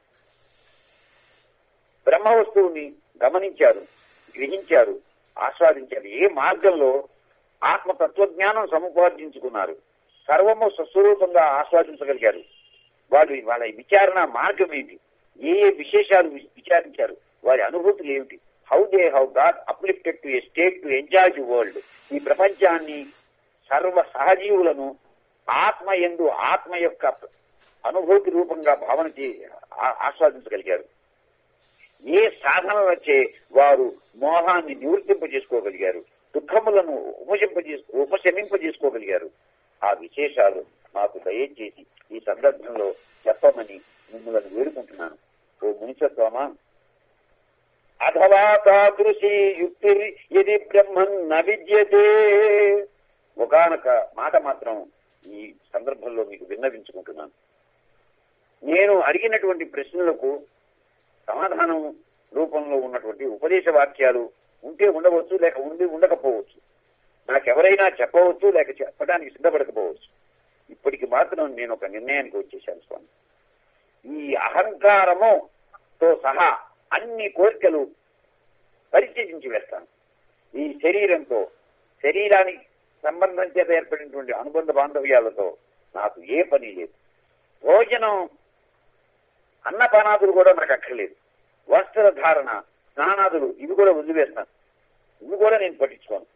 బ్రహ్మ వస్తువుని గమనించారు గ్రహించారు ఆస్వాదించారు ఏ మార్గంలో ఆత్మ తత్వజ్ఞానం సముపార్జించుకున్నారు సర్వము స్వస్వరూపంగా ఆస్వాదించగలిగారు వాళ్ళు వాళ్ళ విచారణ మార్గం ఏంటి ఏ ఏ విశేషాలు వి- విచారించారు వారి అనుభూతులు ఏమిటి how they how got uplifted to a state to enjoy the world ఈ ప్రపంచాన్ని సర్వ సహజీవులను ఆత్మ ఎందు ఆత్మ యొక్క అనుభూతి రూపంగా భావన చే- ఆ- ఆస్వాదించగలిగారు ఏ సాధనలచే వారు మోహాన్ని నివృత్తింప చేసుకోగలిగారు దుఃఖములను ఉపశింపజే ఉపశమింపజేసుకోగలిగారు ఆ విశేషాలు మాకు దయచేసి ఈ సందర్భంలో చెప్పమని మిమ్మల్ని వేడుకుంటున్నాను ఓ మునిసత్వమా అథవా తాదృశీ యుక్తి ఇది బ్రహ్మన్ న విద్యతే ఒకనొక మాట మాత్రం ఈ సందర్భంలో మీకు విన్నవించుకుంటున్నాను నేను అడిగినటువంటి ప్రశ్నలకు సమాధానం రూపంలో ఉన్నటువంటి ఉపదేశ వాక్యాలు ఉంటే ఉండవచ్చు లేక ఉండి ఉండకపోవచ్చు నాకెవరైనా చెప్పవచ్చు లేక చెప్పడానికి సిద్ధపడకపోవచ్చు ఇప్పటికి మాత్రం నేను ఒక నిర్ణయానికి వచ్చేసాను స్వామి ఈ అహంకారముతో సహా అన్ని కోరికలు పరిత్యజించి వేస్తాను ఈ శరీరంతో శరీరానికి సంబంధం చేత ఏర్పడినటువంటి అనుబంధ బాంధవ్యాలతో నాకు ఏ పని లేదు భోజనం అన్నపానాదులు కూడా నాకు అక్కర్లేదు వస్త్ర ధారణ స్నానాదులు ఇవి కూడా వదిలివేస్తాను ఇవి కూడా నేను పట్టించుకోను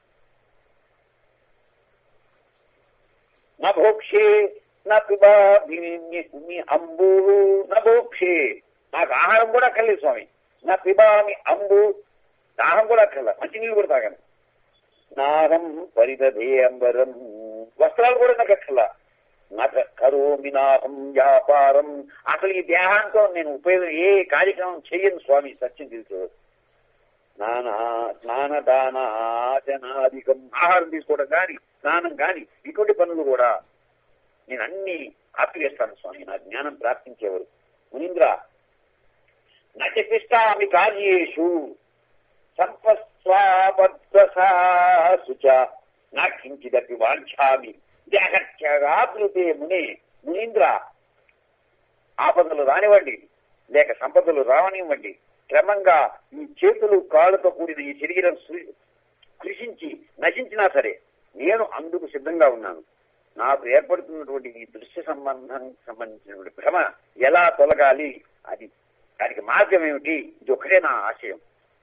నభోక్షే నా అంబు నభోక్షే నాకు ఆహారం కూడా అక్కర్లేదు స్వామి నా పిబామి అంబు దాహం కూడా అక్కర్ల మంచినీళ్ళు కూడా తాగాను నాహం పరిదధే అంబరం వస్త్రాలు కూడా నాకు అక్కర్లా నాకు కరోమి నాహం వ్యాపారం అసలు ఈ దేహాంతో నేను ఉపయోగం ఏ కార్యక్రమం చేయను స్వామి సత్యం తెలుసు స్నాన స్నాన దాన ఆచనాధికం ఆహారం తీసుకోవడం కానీ స్నానం కానీ ఇటువంటి పనులు కూడా నేను అన్ని ఆపివేస్తాను స్వామి నా జ్ఞానం ప్రాప్తించేవారు మునీంద్ర నటిపిస్తామి కార్యేషు సంపస్వాపద్వసాసుచ నా కించిదపి వాంఛామి దేహత్యగాకృతే మునే మునీంద్ర ఆపదలు రానివ్వండి లేక సంపదలు రావనివ్వండి క్రమంగా ఈ చేతులు కాళ్ళతో కూడిన ఈ శరీరం సృ- కృషించి నశించినా సరే నేను అందుకు సిద్ధంగా ఉన్నాను నాకు ఏర్పడుతున్నటువంటి ఈ దృశ్య సంబంధానికి సంబంధించినటువంటి భ్రమ ఎలా తొలగాలి అది దానికి మార్గం ఏమిటి ఇది ఒకటే నా ఆశయం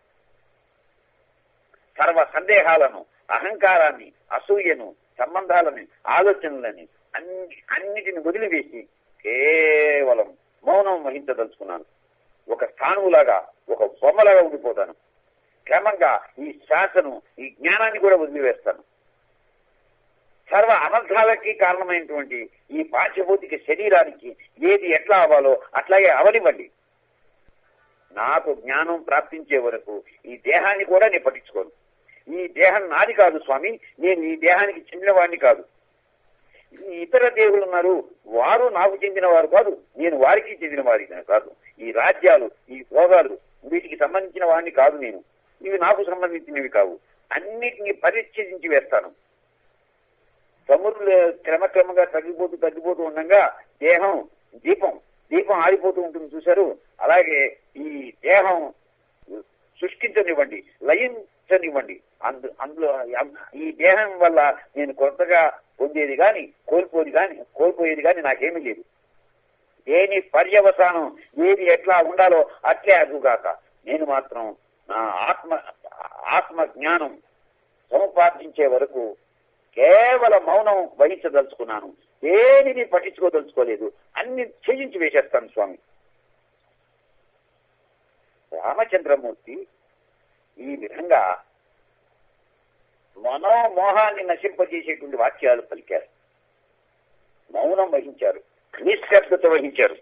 సర్వ సందేహాలను అహంకారాన్ని అసూయను సంబంధాలని ఆలోచనలని అన్ని అన్నిటిని వదిలివేసి కేవలం మౌనం వహించదలుచుకున్నాను ఒక స్థానువులాగా ఒక బొమ్మలాగా ఉండిపోతాను క్రమంగా ఈ శ్వాసను ఈ జ్ఞానాన్ని కూడా వదిలివేస్తాను సర్వ అనర్థాలకి కారణమైనటువంటి ఈ పాంచభౌతిక శరీరానికి ఏది ఎట్లా అవ్వాలో అట్లాగే అవనివ్వండి నాకు జ్ఞానం ప్రాప్తించే వరకు ఈ దేహాన్ని కూడా నేను పట్టించుకోను ఈ దేహం నాది కాదు స్వామి నేను ఈ దేహానికి చెందినవాడిని కాదు ఈ ఇతర దేవులు ఉన్నారు వారు నాకు చెందిన వారు కాదు నేను వారికి చెందిన వారిని కాదు ఈ రాజ్యాలు ఈ భోగాలు వీటికి సంబంధించిన వాడిని కాదు నేను ఇవి నాకు సంబంధించినవి కావు అన్నిటిని పరిచ్ఛేదించి వేస్తాను చమురులు క్రమక్రమంగా తగ్గిపోతూ తగ్గిపోతూ ఉండగా దేహం దీపం దీపం ఆరిపోతూ ఉంటుంది చూశారు అలాగే ఈ దేహం సృష్టించనివ్వండి లయించనివ్వండి అందు అందులో ఈ దేహం వల్ల నేను కొత్తగా పొందేది గాని కోల్పోయేది గాని కోల్పోయేది గాని నాకేమీ లేదు దేని పర్యవసానం ఏది ఎట్లా ఉండాలో అట్లే అదుగాక నేను మాత్రం నా ఆత్మ ఆత్మ జ్ఞానం సముపార్జించే వరకు కేవలం మౌనం వహించదలుచుకున్నాను దేనిని పట్టించుకోదలుచుకోలేదు అన్ని ఛేదించి వేసేస్తాను స్వామి రామచంద్రమూర్తి ఈ విధంగా మనోమోహాన్ని నశింపజేసేటువంటి వాక్యాలు పలికారు మౌనం వహించారు నిశ్శబ్దత వహించారు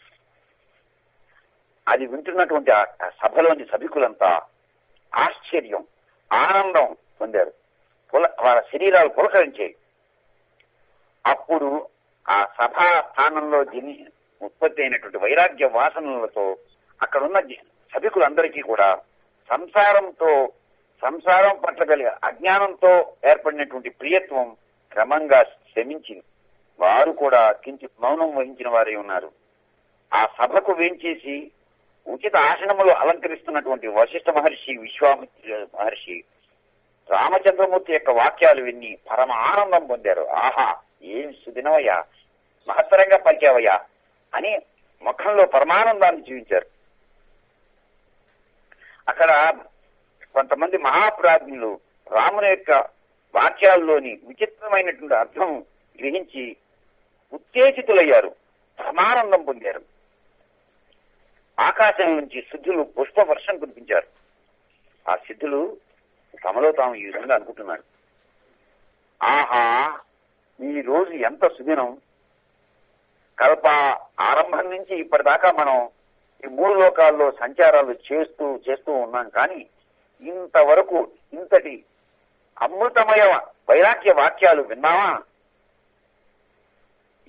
అది వింటున్నటువంటి ఆ ఆ సభలోని సభికులంతా ఆశ్చర్యం ఆనందం పొందారు పుల వాళ్ళ శరీరాలు పులకరించాయి అప్పుడు ఆ సభా స్థానంలో జని ఉత్పత్తి అయినటువంటి వైరాగ్య వాసనలతో అక్కడున్న జ- సభికులందరికీ కూడా సంసారంతో సంసారం పట్ల కలిగే అజ్ఞానంతో ఏర్పడినటువంటి ప్రియత్వం క్రమంగా శమించింది వారు కూడా కించిత్ మౌనం వహించిన వారే ఉన్నారు ఆ సభకు వేంచేసి ఉచిత ఆసనములు అలంకరిస్తున్నటువంటి వశిష్ఠ మహర్షి విశ్వామిత్ర మహర్షి రామచంద్రమూర్తి యొక్క వాక్యాలు విని పరమ ఆనందం పొందారు ఆహా ఏం సుదినవయ్యా మహత్తరంగా పలికావయ్యా అని ముఖంలో పరమానందాన్ని చూపించారు అక్కడ కొంతమంది మహాప్రాజ్ఞులు రాముని యొక్క వాక్యాల్లోని విచిత్రమైనటువంటి అర్థం గ్రహించి ఉత్తేజితులయ్యారు పరమానందం పొందారు ఆకాశం నుంచి సిద్ధులు పుష్ప వర్షం కురిపించారు ఆ సిద్ధులు తమలో తాము ఈ విధంగా అనుకుంటున్నారు ఆహా ఈ రోజు ఎంత సుదినం కల్ప ఆరంభం నుంచి ఇప్పటిదాకా మనం ఈ మూడు లోకాల్లో సంచారాలు చేస్తూ చేస్తూ ఉన్నాం కానీ ఇంతవరకు ఇంతటి అమృతమయ వైరాగ్య వాక్యాలు విన్నామా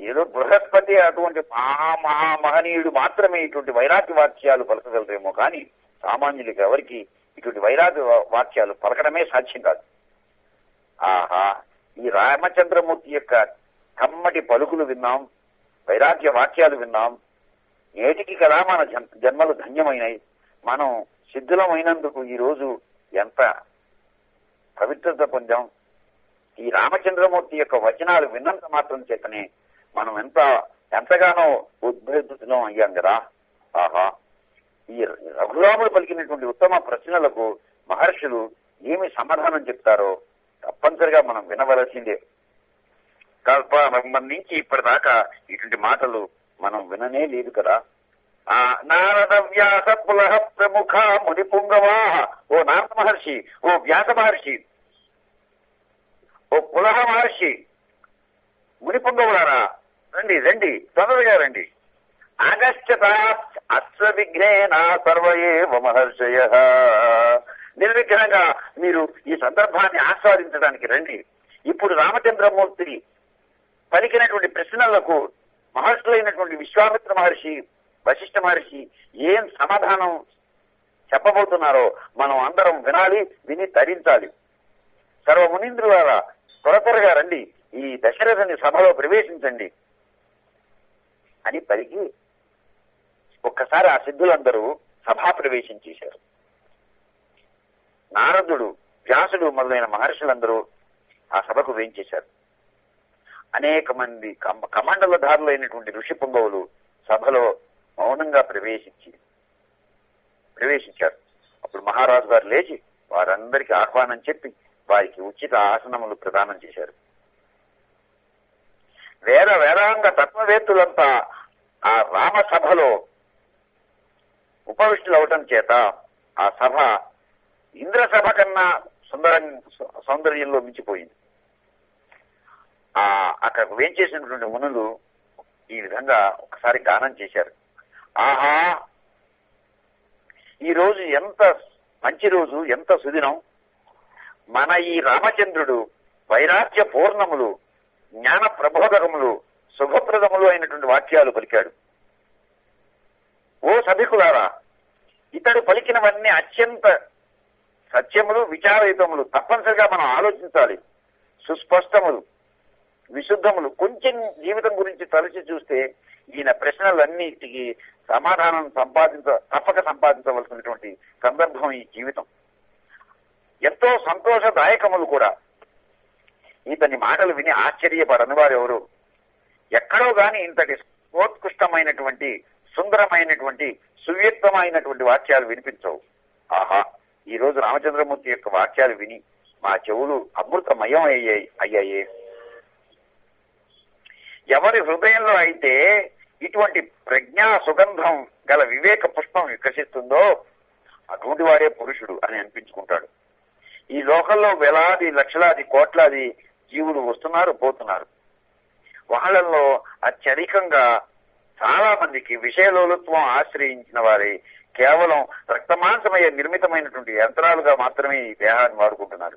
ఏదో బృహస్పతి అటువంటి మహా మహా మహనీయుడు మాత్రమే ఇటువంటి వైరాగ్య వాక్యాలు పలకగలరేమో కానీ సామాన్యులకు ఎవరికి ఇటువంటి వైరాగ్య వా- వాక్యాలు పలకడమే సాధ్యం కాదు ఆహా ఈ రామచంద్రమూర్తి యొక్క కమ్మటి పలుకులు విన్నాం వైరాగ్య వాక్యాలు విన్నాం నేటికి కదా మన జన్- జన్మలు ధన్యమైనాయి మనం సిద్ధులమైనందుకు ఈ రోజు ఎంత పవిత్రత పొందాం ఈ రామచంద్రమూర్తి యొక్క వచనాలు విన్నంత మాత్రం చేతనే మనం ఎంత ఎంతగానో ఉద్భేదితం అయ్యాం కదా ఆహా ఈ రఘురాముడు పలికినటువంటి ఉత్తమ ప్రశ్నలకు మహర్షులు ఏమి సమాధానం చెప్తారో తప్పనిసరిగా మనం వినవలసిందే కల్పారంభం నుంచి ఇప్పటిదాకా ఇటువంటి మాటలు మనం విననే లేదు కదా ఆ నారద వ్యాస పులహ ప్రముఖ ముని పుంగవా ఓ నారద మహర్షి ఓ వ్యాస మహర్షి ఓ పులహ మహర్షి ముని పుంగవులారా రండి రండి తొందరగా రండి ఆగశ్చత అశ్వ విఘ్నేన సర్వయేవ మహర్షయ నిర్విఘ్నంగా మీరు ఈ సందర్భాన్ని ఆస్వాదించడానికి రండి ఇప్పుడు రామచంద్రమూర్తి పలికినటువంటి ప్రశ్నలకు మహర్షులైనటువంటి విశ్వామిత్ర మహర్షి వశిష్ఠ మహర్షి ఏం సమాధానం చెప్పబోతున్నారో మనం అందరం వినాలి విని తరించాలి సర్వమునీంద్రులారా త్వర త్వరగా రండి ఈ దశరథుని సభలో ప్రవేశించండి అని పలికి ఒక్కసారి ఆ సిద్ధులందరూ సభా ప్రవేశం చేశారు నారదుడు వ్యాసుడు మొదలైన మహర్షులందరూ ఆ సభకు వేయించేశారు అనేక మంది కమ- కమండలధారులైనటువంటి ఋషి పొంగవులు సభలో మౌనంగా ప్రవేశించి ప్రవేశించారు అప్పుడు మహారాజు గారు లేచి వారందరికీ ఆహ్వానం చెప్పి వారికి ఉచిత ఆసనములు ప్రదానం చేశారు వేద వేదాంగ తత్వవేత్తులంతా ఆ రామ సభలో ఉపవిష్టులవటం చేత ఆ సభ ఇంద్ర సభ కన్నా సుందరం సౌందర్యంలో మించిపోయింది ఆ అక్కడకు వేంచేసినటువంటి మునులు ఈ విధంగా ఒకసారి గానం చేశారు ఆహా ఈ రోజు ఎంత మంచి రోజు ఎంత సుదినం మన ఈ రామచంద్రుడు వైరాగ్య పూర్ణములు జ్ఞాన ప్రబోధకములు శుభప్రదములు అయినటువంటి వాక్యాలు పలికాడు ఓ సభికులారా ఇతడు పలికినవన్నీ అత్యంత సత్యములు విచారయుతములు తప్పనిసరిగా మనం ఆలోచించాలి సుస్పష్టములు విశుద్ధములు కొంచెం జీవితం గురించి తలచి చూస్తే ఈయన ప్రశ్నలన్నిటికీ సమాధానం సంపాదించ తప్పక సంపాదించవలసినటువంటి సందర్భం ఈ జీవితం ఎంతో సంతోషదాయకములు కూడా ఇతని మాటలు విని ఆశ్చర్యపడని వారెవరు ఎక్కడో గాని ఇంతటి స్ఫోత్కృష్టమైనటువంటి సుందరమైనటువంటి సువ్యక్తమైనటువంటి వాక్యాలు వినిపించవు ఆహా ఈ రోజు రామచంద్రమూర్తి యొక్క వాక్యాలు విని మా చెవులు అమృతమయం అయ్యాయి అయ్యాయి ఎవరి హృదయంలో అయితే ఇటువంటి ప్రజ్ఞా సుగంధం గల వివేక పుష్పం వికసిస్తుందో అటువంటి వాడే పురుషుడు అని అనిపించుకుంటాడు ఈ లోకంలో వేలాది లక్షలాది కోట్లాది జీవులు వస్తున్నారు పోతున్నారు వాళ్ళల్లో అత్యధికంగా చాలా మందికి విషయలోలుత్వం ఆశ్రయించిన వారే కేవలం రక్తమాంసమయ్యే నిర్మితమైనటువంటి యంత్రాలుగా మాత్రమే ఈ దేహాన్ని వాడుకుంటున్నారు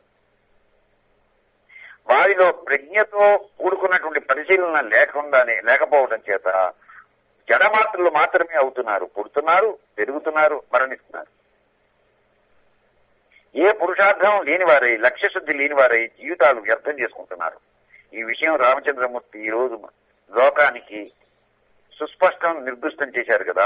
వారిలో ప్రజ్ఞతో కూడుకున్నటువంటి పరిశీలన లేకుండానే లేకపోవడం చేత జడమాత్రలు మాత్రమే అవుతున్నారు పుడుతున్నారు పెరుగుతున్నారు మరణిస్తున్నారు ఏ పురుషార్థం లేనివారై లక్ష్యశుద్ధి లేనివారై జీవితాలు వ్యర్థం చేసుకుంటున్నారు ఈ విషయం రామచంద్రమూర్తి ఈ రోజు లోకానికి సుస్పష్టం నిర్దిష్టం చేశారు కదా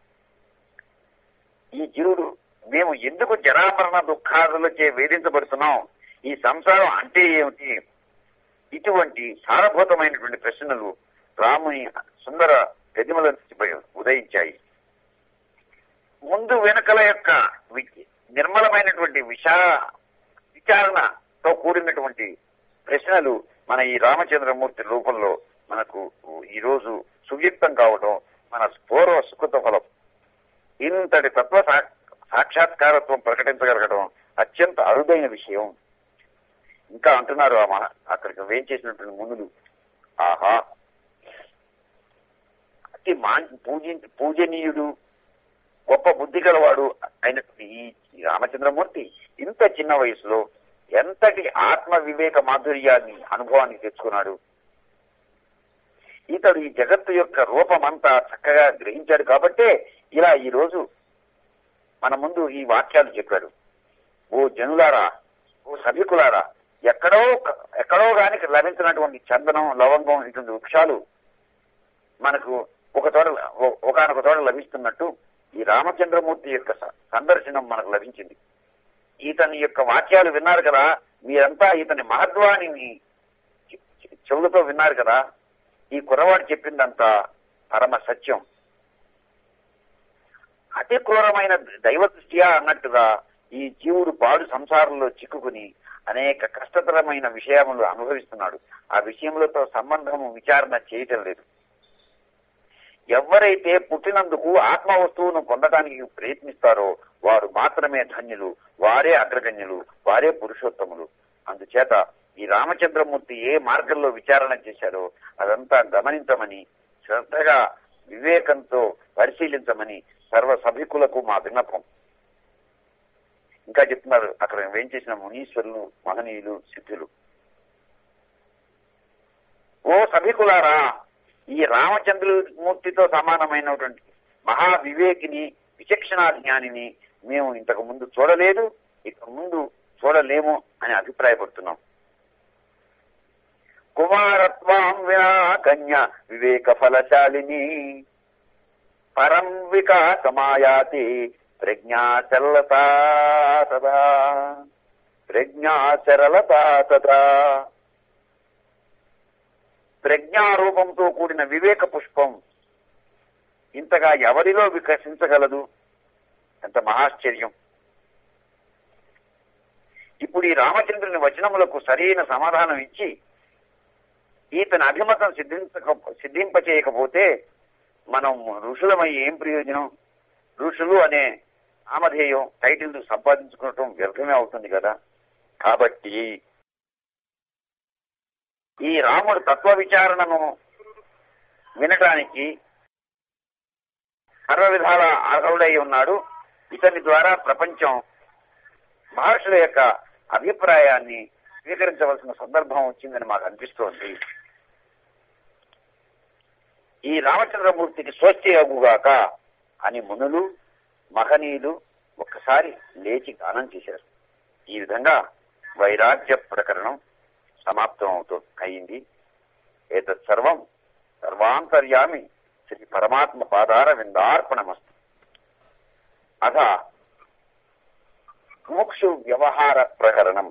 ఈ జీవుడు మేము ఎందుకు జరామరణ దుఃఖాదులచే వేధించబడుతున్నాం ఈ సంసారం అంటే ఏమిటి ఇటువంటి సారభూతమైనటువంటి ప్రశ్నలు రాముని సుందర గదిమల నుంచి ఉదయించాయి ముందు వెనుకల యొక్క వి- నిర్మలమైనటువంటి విశా విచారణతో కూడినటువంటి ప్రశ్నలు మన ఈ రామచంద్రమూర్తి రూపంలో మనకు ఈ రోజు సువ్యక్తం కావడం మన పూర్వ సుకృత ఫలం ఇంతటి తత్వ సా- సాక్షాత్కారత్వం ప్రకటించగలగడం అత్యంత అరుదైన విషయం ఇంకా అంటున్నారు ఆ మన అక్కడికి వేం చేసినటువంటి మునులు ఆహా అతి మా పూజి పూజనీయుడు గొప్ప బుద్ధి గలవాడు అయినటువంటి ఈ రామచంద్రమూర్తి ఇంత చిన్న వయసులో ఎంతటి ఆత్మ వివేక మాధుర్యాన్ని అనుభవానికి తెచ్చుకున్నాడు ఇతడు ఈ జగత్తు యొక్క రూపమంతా చక్కగా గ్రహించాడు కాబట్టే ఇలా ఈ రోజు మన ముందు ఈ వాక్యాలు చెప్పాడు ఓ జనులారా ఓ సభికులారా ఎక్కడో ఎక్కడో గాని లభించినటువంటి చందనం లవంగం ఇటువంటి వృక్షాలు మనకు ఒక చోట ఒకనొక చోట లభిస్తున్నట్టు ఈ రామచంద్రమూర్తి యొక్క స- సందర్శనం మనకు లభించింది ఇతని యొక్క వాక్యాలు విన్నారు కదా మీరంతా ఇతని మహత్వాన్ని చె- చె- చెవులతో విన్నారు కదా ఈ కుర్రవాడు చెప్పిందంతా పరమ సత్యం అతి క్రూరమైన దైవ దృష్ట్యా అన్నట్టుగా ఈ జీవుడు పాడు సంసారంలో చిక్కుకుని అనేక కష్టతరమైన విషయములు అనుభవిస్తున్నాడు ఆ విషయములతో సంబంధము విచారణ చేయటం లేదు ఎవరైతే పుట్టినందుకు ఆత్మ వస్తువును పొందడానికి ప్రయత్నిస్తారో వారు మాత్రమే ధన్యులు వారే అగ్రగణ్యులు వారే పురుషోత్తములు అందుచేత ఈ రామచంద్రమూర్తి ఏ మార్గంలో విచారణ చేశారో అదంతా గమనించమని శ్రద్ధగా వివేకంతో పరిశీలించమని సర్వ సభికులకు మా విన్నపం ఇంకా చెప్తున్నారు అక్కడ ఏం చేసిన మునీశ్వరులు మహనీయులు సిద్ధులు ఓ సభికులారా ఈ రామచంద్రమూర్తితో సమానమైనటువంటి మహా వివేకిని విచక్షణా జ్ఞానిని మేము ఇంతకు ముందు చూడలేదు ఇక ముందు చూడలేము అని అభిప్రాయపడుతున్నాం కుమారత్వాం వినా కన్య వివేక ఫలశాలిని పరం వికాసమాయాతి ప్రజ్ఞాచలతా తదా ప్రజ్ఞాచరలతా తదా ప్రజ్ఞారూపంతో కూడిన వివేక పుష్పం ఇంతగా ఎవరిలో వికసించగలదు ఎంత మహాశ్చర్యం ఇప్పుడు ఈ రామచంద్రుని వచనములకు సరైన సమాధానం ఇచ్చి ఈతని అభిమతం సిద్ధించక సిద్ధింపచేయకపోతే మనం ఋషులమై ఏం ప్రయోజనం ఋషులు అనే నామధేయం టైటిల్ సంపాదించుకోవటం వ్యర్థమే అవుతుంది కదా కాబట్టి ఈ రాముడు తత్వ విచారణను వినటానికి సర్వ విధాల అర్హుడై ఉన్నాడు ఇతని ద్వారా ప్రపంచం మహర్షుల యొక్క అభిప్రాయాన్ని స్వీకరించవలసిన సందర్భం వచ్చిందని మాకు అనిపిస్తోంది ఈ రామచంద్రమూర్తికి స్వస్తి అగుగాక అని మునులు మహనీయులు ఒక్కసారి లేచి గానం చేశారు ఈ విధంగా వైరాగ్య ప్రకరణం సమాప్తం అవుతూ అయింది ఏతత్ సర్వం సర్వాంతర్యామి శ్రీ పరమాత్మ పాదార విందార్పణమస్తు అథ ముక్షు వ్యవహార ప్రకరణం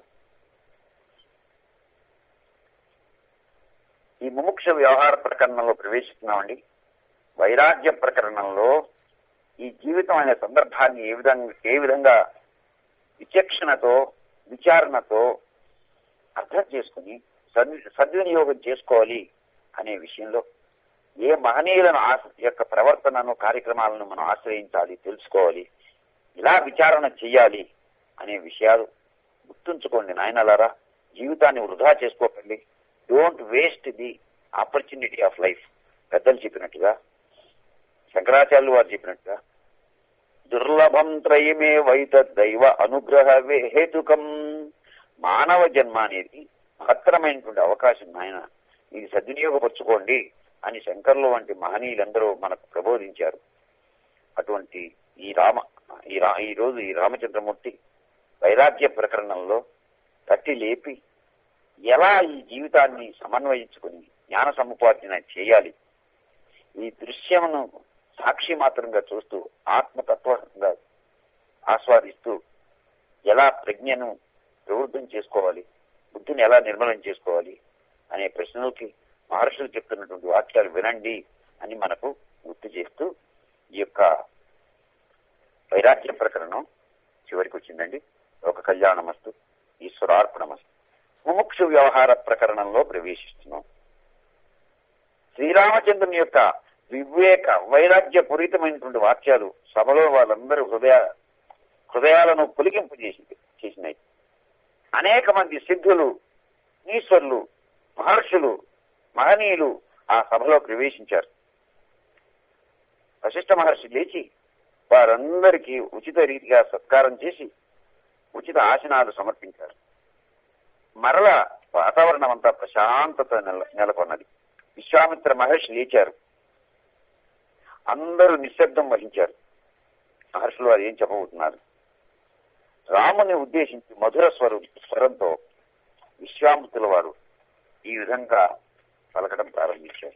ఈ ముముక్ష వ్యవహార ప్రకరణంలో ప్రవేశిస్తున్నామండి వైరాగ్య ప్రకరణంలో ఈ జీవితం అనే సందర్భాన్ని ఏ విధంగా ఏ విధంగా విచక్షణతో విచారణతో అర్థం చేసుకుని సద్- సద్వినియోగం చేసుకోవాలి అనే విషయంలో ఏ మహనీయులను ఆశ- యొక్క ప్రవర్తనను కార్యక్రమాలను మనం ఆశ్రయించాలి తెలుసుకోవాలి ఇలా విచారణ చెయ్యాలి అనే విషయాలు గుర్తుంచుకోండి నాయనలారా జీవితాన్ని వృధా చేసుకోకండి don't waste the opportunity of life పెద్దలు చెప్పినట్టుగా శంకరాచార్యులు వారు చెప్పినట్టుగా దుర్లభం త్రయమే వైత దైవ అనుగ్రహ హేతుకం మానవ జన్మ అనేది మహత్తరమైనటువంటి అవకాశం నాయన ఇది సద్వినియోగపరచుకోండి అని శంకర్లు వంటి మహనీయులందరూ మనకు ప్రబోధించారు అటువంటి ఈ రామ ఈ రా ఈ రోజు ఈ రామచంద్రమూర్తి వైరాగ్య ప్రకరణంలో తట్టి లేపి ఎలా ఈ జీవితాన్ని సమన్వయించుకుని జ్ఞాన సముపార్జన చేయాలి ఈ దృశ్యమును సాక్షి మాత్రంగా చూస్తూ ఆత్మతత్వంగా ఆస్వాదిస్తూ ఎలా ప్రజ్ఞను ప్రవృద్ధం చేసుకోవాలి బుద్ధిని ఎలా నిర్మలం చేసుకోవాలి అనే ప్రశ్నలకి మహర్షులు చెప్తున్నటువంటి వాక్యాలు వినండి అని మనకు గుర్తు చేస్తూ ఈ యొక్క వైరాగ్య ప్రకరణం చివరికి వచ్చిందండి ఒక కళ్యాణమస్తు ఈశ్వరార్పణమస్తు ముముక్షు వ్యవహార ప్రకరణంలో ప్రవేశిస్తున్నాం శ్రీరామచంద్రుని యొక్క వివేక వైరాగ్య పూరితమైనటువంటి వాక్యాలు సభలో వాళ్ళందరూ హృదయ హృదయాలను పులికింపు చేసి చేసినాయి అనేక మంది సిద్ధులు ఈశ్వరులు మహర్షులు మహనీయులు ఆ సభలో ప్రవేశించారు వశిష్ఠ మహర్షి లేచి వారందరికీ ఉచిత రీతిగా సత్కారం చేసి ఉచిత ఆసనాలు సమర్పించారు మరల వాతావరణం అంతా ప్రశాంతత నెల నెలకొన్నది విశ్వామిత్ర మహర్షి లేచారు అందరూ నిశ్శబ్దం వహించారు మహర్షులు వారు ఏం చెప్పబోతున్నారు రాముని ఉద్దేశించి మధుర స్వరు స్వరంతో విశ్వామిత్రుల వారు ఈ విధంగా పలకడం ప్రారంభించారు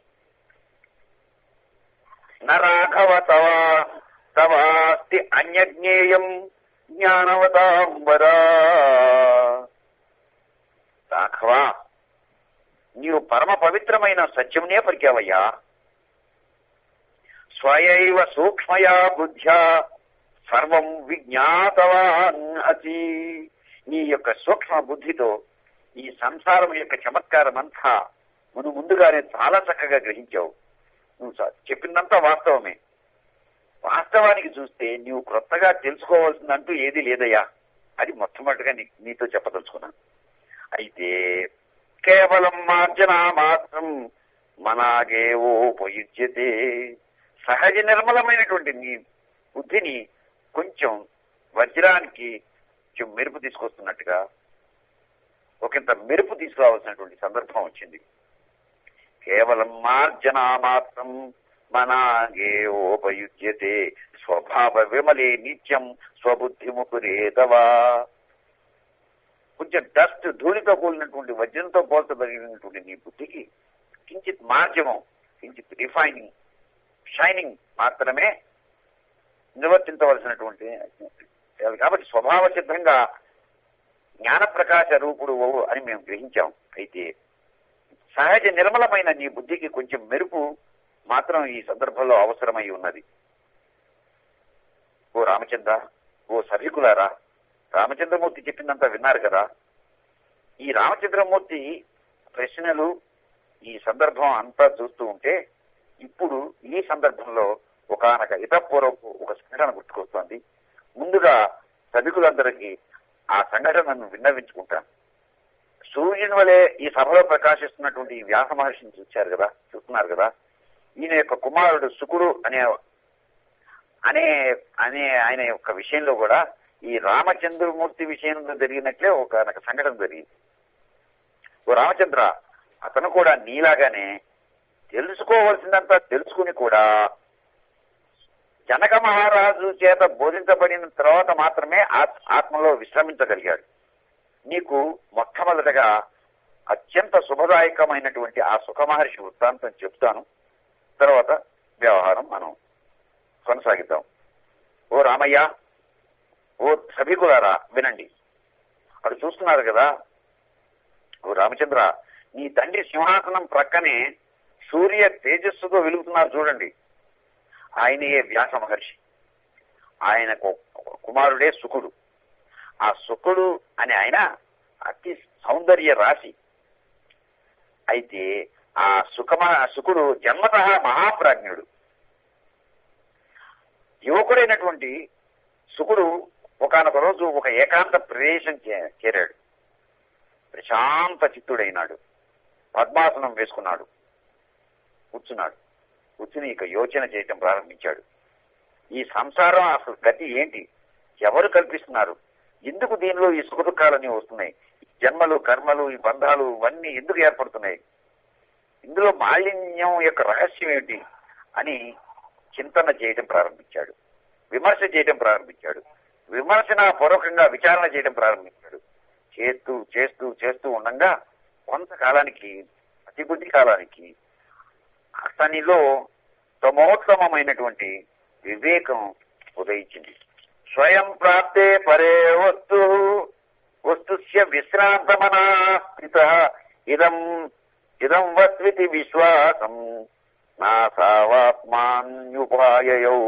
నరాఘవ తవ తవాస్తి అన్యజ్ఞేయం జ్ఞానవతాంబరా రాఘవా నీవు పరమ పవిత్రమైన సత్యమునే పలికావయ్యా స్వయైవ సూక్ష్మయా బుద్ధ్యా సర్వం విజ్ఞాతవాన్ అసి నీ యొక్క సూక్ష్మ బుద్ధితో ఈ సంసారం యొక్క చమత్కారం అంతా మును ముందుగానే చాలా చక్కగా గ్రహించావు నువ్వు స- చెప్పిందంతా వాస్తవమే వాస్తవానికి చూస్తే నీవు క్రొత్తగా తెలుసుకోవాల్సిందంటూ ఏది లేదయ్యా అది మొట్టమొదటిగా నీ నీతో చెప్పదలుచుకున్నాను అయితే కేవలం మార్జన మాత్రం మనాగే ఉపయుజ్యతే సహజ నిర్మలమైనటువంటి నీ బుద్ధిని కొంచెం వజ్రానికి కొంచెం మెరుపు తీసుకొస్తున్నట్టుగా ఒకంత మెరుపు తీసుకురావాల్సినటువంటి సందర్భం వచ్చింది కేవలం మార్జన మాత్రం మనాగే ఉపయుజ్యతే స్వభావ విమలే నిత్యం స్వబుద్ధి ముకురేదవా కొంచెం డస్ట్ ధూళితో కూడినటువంటి వజ్రంతో పోల్చదగినటువంటి నీ బుద్ధికి కించిత్ మార్జము కించిత్ రిఫైనింగ్ షైనింగ్ మాత్రమే నిర్వర్తించవలసినటువంటి కాబట్టి స్వభావ సిద్ధంగా జ్ఞాన ప్రకాశ రూపుడు ఓ అని మేము గ్రహించాం అయితే సహజ నిర్మలమైన నీ బుద్ధికి కొంచెం మెరుపు మాత్రం ఈ సందర్భంలో అవసరమై ఉన్నది ఓ రామచంద్ర ఓ సభికులారా రామచంద్రమూర్తి చెప్పిందంతా విన్నారు కదా ఈ రామచంద్రమూర్తి ప్రశ్నలు ఈ సందర్భం అంతా చూస్తూ ఉంటే ఇప్పుడు ఈ సందర్భంలో ఒకనొక ఇతపూర్వపు ఒక సంఘటన గుర్తుకొస్తోంది ముందుగా సభికులందరికీ ఆ సంఘటనను విన్నవించుకుంటాను సూర్యుని వలె ఈ సభలో ప్రకాశిస్తున్నటువంటి ఈ వ్యాస మహర్షిని చూశారు కదా చూస్తున్నారు కదా ఈయన యొక్క కుమారుడు శుకుడు అనే అనే అనే ఆయన యొక్క విషయంలో కూడా ఈ రామచంద్రమూర్తి విషయంలో జరిగినట్లే ఒక ఒక సంఘటన జరిగింది ఓ రామచంద్ర అతను కూడా నీలాగానే తెలుసుకోవలసిందంతా తెలుసుకుని కూడా జనక మహారాజు చేత బోధించబడిన తర్వాత మాత్రమే ఆత్- ఆత్మలో విశ్రమించగలిగాడు నీకు మొట్టమొదటగా అత్యంత శుభదాయకమైనటువంటి ఆ సుఖ మహర్షి వృత్తాంతం చెప్తాను తర్వాత వ్యవహారం మనం కొనసాగిద్దాం ఓ రామయ్య ఓ సభికులారా వినండి అటు చూస్తున్నారు కదా ఓ రామచంద్ర నీ తండ్రి సింహాసనం ప్రక్కనే సూర్య తేజస్సుతో వెలుగుతున్నారు చూడండి ఆయనయే వ్యాస మహర్షి ఆయనకు కుమారుడే సుకుడు ఆ సుకుడు అని ఆయన అతి సౌందర్య రాశి అయితే ఆ సుఖమ సుకుడు జన్మత మహాప్రాజ్ఞుడు యువకుడైనటువంటి సుకుడు ఒకనొక రోజు ఒక ఏకాంత ప్రదేశం చే- చేరాడు ప్రశాంత చిత్తుడైనాడు పద్మాసనం వేసుకున్నాడు కూర్చున్నాడు కూర్చుని ఇక యోచన చేయటం ప్రారంభించాడు ఈ సంసారం అసలు గతి ఏంటి ఎవరు కల్పిస్తున్నారు ఎందుకు దీనిలో ఈ సుఖ దుఃఖాలన్నీ వస్తున్నాయి ఈ జన్మలు కర్మలు ఈ బంధాలు ఇవన్నీ ఎందుకు ఏర్పడుతున్నాయి ఇందులో మాలిన్యం యొక్క రహస్యం ఏంటి అని చింతన చేయడం ప్రారంభించాడు విమర్శ చేయడం ప్రారంభించాడు విమర్శన పూర్వకంగా విచారణ చేయడం ప్రారంభించాడు చేస్తూ చేస్తూ చేస్తూ ఉండగా కొంతకాలానికి అతి కొద్ది కాలానికి అతనిలో తమోత్తమమైనటువంటి వివేకం ఉదయించింది స్వయం ప్రాప్తే పరే వస్తు వస్తుస్య విశ్రాంతమనా స్థిత ఇదం ఇదం వస్వితి విశ్వాసం నా సావాత్మాన్యుపాయయౌ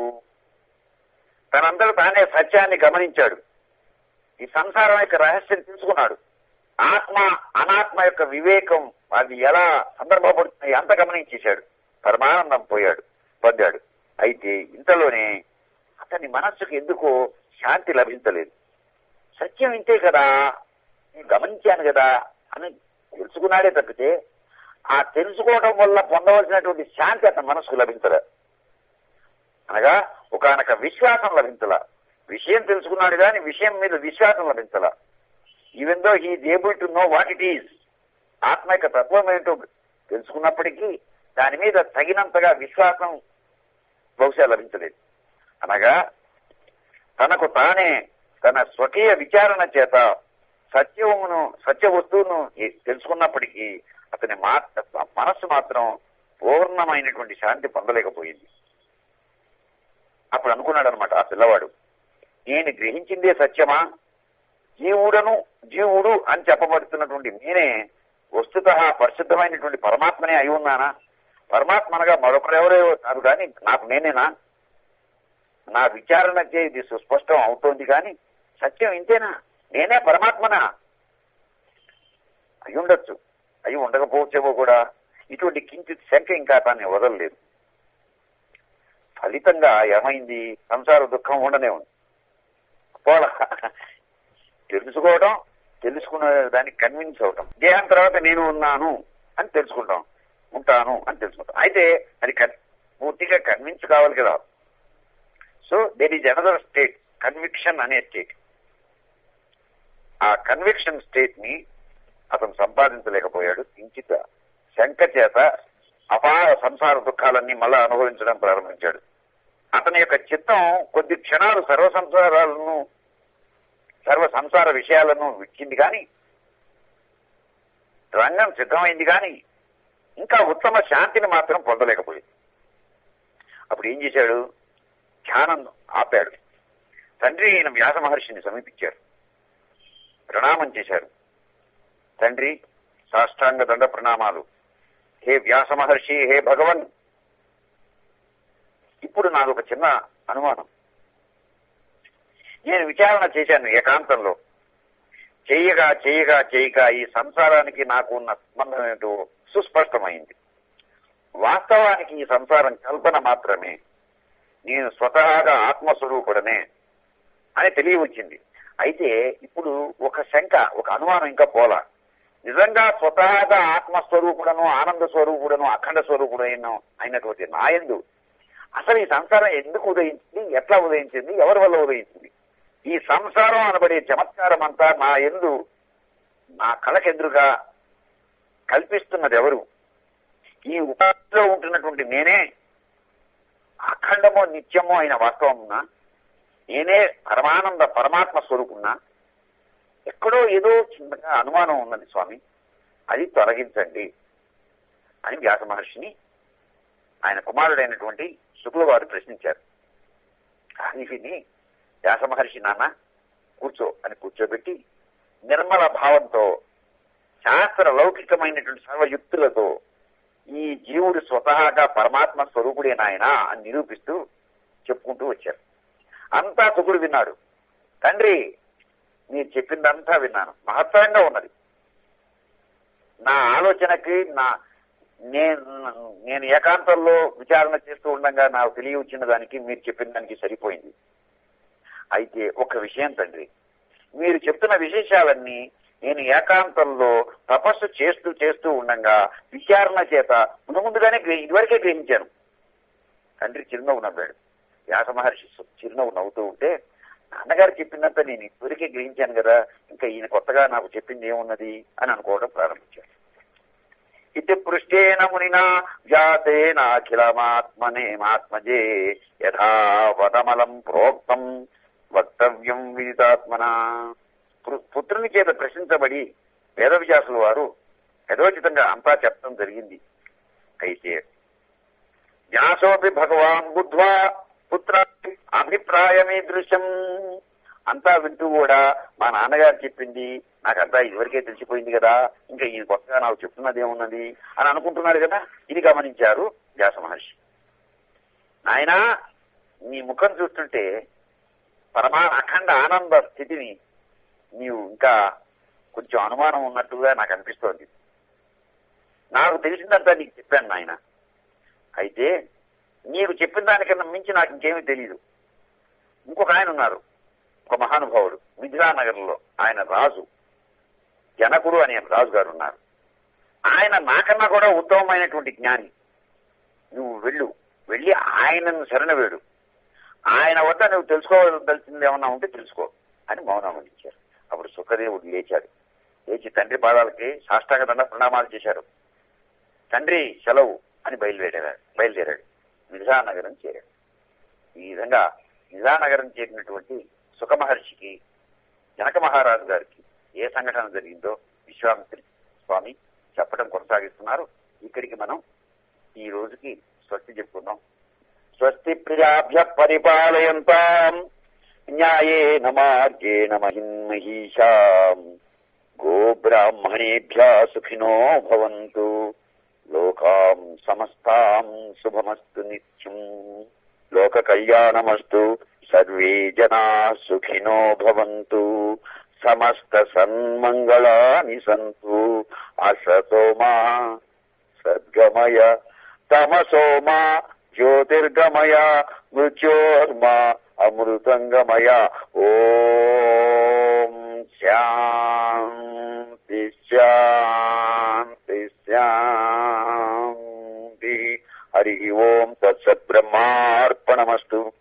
తనందరూ తానే సత్యాన్ని గమనించాడు ఈ సంసారం యొక్క రహస్యం తెలుసుకున్నాడు ఆత్మ అనాత్మ యొక్క వివేకం అది ఎలా సందర్భపడుతుంది అంత గమనించేశాడు పరమానందం పోయాడు పొందాడు అయితే ఇంతలోనే అతని మనస్సుకు ఎందుకో శాంతి లభించలేదు సత్యం ఇంతే కదా నేను గమనించాను కదా అని తెలుసుకున్నాడే తప్పితే ఆ తెలుసుకోవడం వల్ల పొందవలసినటువంటి శాంతి అతని మనసుకు లభించలేదు అనగా ఒకనొక విశ్వాసం లభించల విషయం తెలుసుకున్నాడు కానీ విషయం మీద విశ్వాసం లభించల even though he able to know what it is ఆత్మ యొక్క తత్వం ఏంటో తెలుసుకున్నప్పటికీ దాని మీద తగినంతగా విశ్వాసం బహుశా లభించలేదు అనగా తనకు తానే తన స్వకీయ విచారణ చేత సత్యమును సత్య వస్తువును ఎ- తెలుసుకున్నప్పటికీ అతని మా మనస్సు మాత్రం పూర్ణమైనటువంటి శాంతి పొందలేకపోయింది అప్పుడు అనుకున్నాడు అనమాట ఆ పిల్లవాడు నేను గ్రహించిందే సత్యమా జీవుడను జీవుడు అని చెప్పబడుతున్నటువంటి నేనే వస్తుత పరిశుద్ధమైనటువంటి పరమాత్మనే అయి ఉన్నానా పరమాత్మనగా మరొకరెవరో కాదు కానీ నాకు నేనేనా నా విచారణకే ఇది సుస్పష్టం అవుతోంది కానీ సత్యం ఇంతేనా నేనే పరమాత్మనా అయి ఉండొచ్చు అయి ఉండకపోవచ్చేమో కూడా ఇటువంటి కించిత్ శంక ఇంకా తాన్ని వదలలేదు ఫలితంగా ఏమైంది సంసార దుఃఖం ఉండనే ఉంది పోలా తెలుసుకోవడం తెలుసుకునే దానికి కన్విన్స్ అవటం దేహం తర్వాత నేను ఉన్నాను అని తెలుసుకుంటాం ఉంటాను అని తెలుసుకుంటాం అయితే అది కన్- పూర్తిగా కన్విన్స్ కావాలి కదా so there is another state conviction అనే స్టేట్ ఆ కన్విక్షన్ స్టేట్ ని అతను సంపాదించలేకపోయాడు కించిత శంక చేత అపార సంసార దుఃఖాలన్నీ మళ్ళా అనుభవించడం ప్రారంభించాడు అతని యొక్క చిత్తం కొద్ది క్షణాలు సర్వ సంసారాలను సర్వ సంసార విషయాలను విచ్చింది కానీ రంగం సిద్ధమైంది కానీ ఇంకా ఉత్తమ శాంతిని మాత్రం పొందలేకపోయింది అప్పుడు ఏం చేశాడు ధ్యానం ఆపాడు తండ్రి ఈయన వ్యాస మహర్షిని సమీపించారు ప్రణామం చేశారు తండ్రి సాష్టాంగ దండ ప్రణామాలు హే వ్యాస మహర్షి హే భగవన్ ఇప్పుడు నాది ఒక చిన్న అనుమానం నేను విచారణ చేశాను ఏకాంతంలో చేయగా చేయగా చేయగా ఈ సంసారానికి నాకు ఉన్న సంబంధం ఏంటో సుస్పష్టమైంది వాస్తవానికి ఈ సంసారం కల్పన మాత్రమే నేను స్వతహాగా ఆత్మస్వరూపుడనే అని తెలియవచ్చింది అయితే ఇప్పుడు ఒక శంక ఒక అనుమానం ఇంకా పోలా నిజంగా స్వతహాగా ఆత్మస్వరూపుడను ఆనంద స్వరూపుడను అఖండ స్వరూపుడైన అయినటువంటి నాయందు అసలు ఈ సంసారం ఎందుకు ఉదయించింది ఎట్లా ఉదయించింది ఎవరి వల్ల ఉదయించింది ఈ సంసారం అనబడే చమత్కారం అంతా నా ఎందు నా కళకెదురుగా కల్పిస్తున్నది ఎవరు ఈ ఉపాధిలో ఉంటున్నటువంటి నేనే అఖండమో నిత్యమో అయిన వాస్తవమున్నా నేనే పరమానంద పరమాత్మ స్వరూపున్నా ఎక్కడో ఏదో చిన్నగా అనుమానం ఉన్నది స్వామి అది తొలగించండి అని వ్యాస మహర్షిని ఆయన కుమారుడైనటువంటి శుక్ల వారు ప్రశ్నించారు అది విని వ్యాస మహర్షి నాన్న కూర్చో అని కూర్చోబెట్టి నిర్మల భావంతో శాస్త్ర లౌకికమైనటువంటి సర్వయుక్తులతో ఈ జీవుడు స్వతహాగా పరమాత్మ స్వరూపుడే నాయన అని నిరూపిస్తూ చెప్పుకుంటూ వచ్చారు అంతా సుకుడు విన్నాడు తండ్రి మీరు చెప్పిందంతా విన్నాను మహత్తరంగా ఉన్నది నా ఆలోచనకి నా నేను నేను ఏకాంతంలో విచారణ చేస్తూ ఉండగా నాకు తెలియవచ్చిన దానికి మీరు చెప్పిన దానికి సరిపోయింది అయితే ఒక విషయం తండ్రి మీరు చెప్తున్న విశేషాలన్నీ నేను ఏకాంతంలో తపస్సు చేస్తూ చేస్తూ ఉండగా విచారణ చేత ముందు ముందుగానే గ్రహి- ఇదివరకే గ్రహించాను తండ్రి చిరునవ్వు నవ్వాడు వ్యాస మహర్షి సు- చిరునవ్వు నవ్వుతూ ఉంటే నాన్నగారు చెప్పినంత నేను ఇదివరకే గ్రహించాను కదా ఇంకా ఈయన కొత్తగా నాకు చెప్పింది ఏమున్నది అని అనుకోవడం ప్రారంభించాడు ఇది పృష్టేన మునినా జాతేనాఖిలమాత్మనేమాత్మజే యథావతమలం ప్రోక్తం వక్తవ్యం విదితాత్మన పు- పుత్రుని చేత ప్రశ్నించబడి వేద వ్యాసుల వారు యథోచితంగా అంతా చెప్పడం జరిగింది అయితే వ్యాసోపి భగవాన్ బుద్ధ్వా పుత్ర అభిప్రాయమే దృశ్యం అంతా వింటూ కూడా మా నాన్నగారు చెప్పింది నాకంతా ఇదివరకే తెలిసిపోయింది కదా ఇంకా ఈయన కొత్తగా నాకు చెప్తున్నది ఏమున్నది అని అనుకుంటున్నాడు కదా ఇది గమనించారు వ్యాస మహర్షి నాయన నీ ముఖం చూస్తుంటే పరమా అఖండ ఆనంద స్థితిని నీవు ఇంకా కొంచెం అనుమానం ఉన్నట్టుగా నాకు అనిపిస్తోంది నాకు తెలిసిందంతా నీకు చెప్పాను నాయన అయితే నీకు చెప్పిన దానికన్నా మించి నాకు ఇంకేమీ తెలియదు ఇంకొక ఆయన ఉన్నారు ఒక మహానుభావుడు మిథిలానగర్లో ఆయన రాజు జనకుడు అనే రాజు గారు ఉన్నారు ఆయన నాకన్నా కూడా ఉత్తమమైనటువంటి జ్ఞాని నువ్వు వెళ్ళు వెళ్ళి ఆయనను శరణవేడు ఆయన వద్ద నువ్వు తెలుసుకోవాల్సింది ఏమన్నా ఉంటే తెలుసుకో అని మౌనం వహించారు అప్పుడు సుఖదేవుడు లేచాడు లేచి తండ్రి పాదాలకి సాష్టాంగ దండ ప్రణామాలు చేశారు తండ్రి సెలవు అని బయలుదేరాడు బయలుదేరాడు నిజానగరం చేరాడు ఈ విధంగా నిజానగరం చేరినటువంటి సుఖ మహర్షికి జనక మహారాజు గారికి ఏ సంఘటన జరిగిందో విశ్వామిత్రి స్వామి చెప్పడం కొనసాగిస్తున్నారు ఇక్కడికి మనం ఈ రోజుకి స్వస్తి చెప్పుకుందాం స్వస్తి ప్రజాభ్య పరిపాలయంతాం న్యాయేన మార్గేణ మహిన్మహీషాం గోబ్రాహ్మణేభ్య సుఖినో భవంతు లోకాం సమస్తాం శుభమస్తు నిత్యం లోక కళ్యాణమస్తు సర్వే జనా సుఖినో భవంతు సమస్త సన్మంగళాని సంతు అసతోమా సద్గమయ తమసోమా జ్యోతిర్గమయ మృత్యోర్మా అమృతంగమయ ఓం శాంతి శాంతి శాంతి హరి ఓం తత్సత్ బ్రహ్మార్పణమస్తు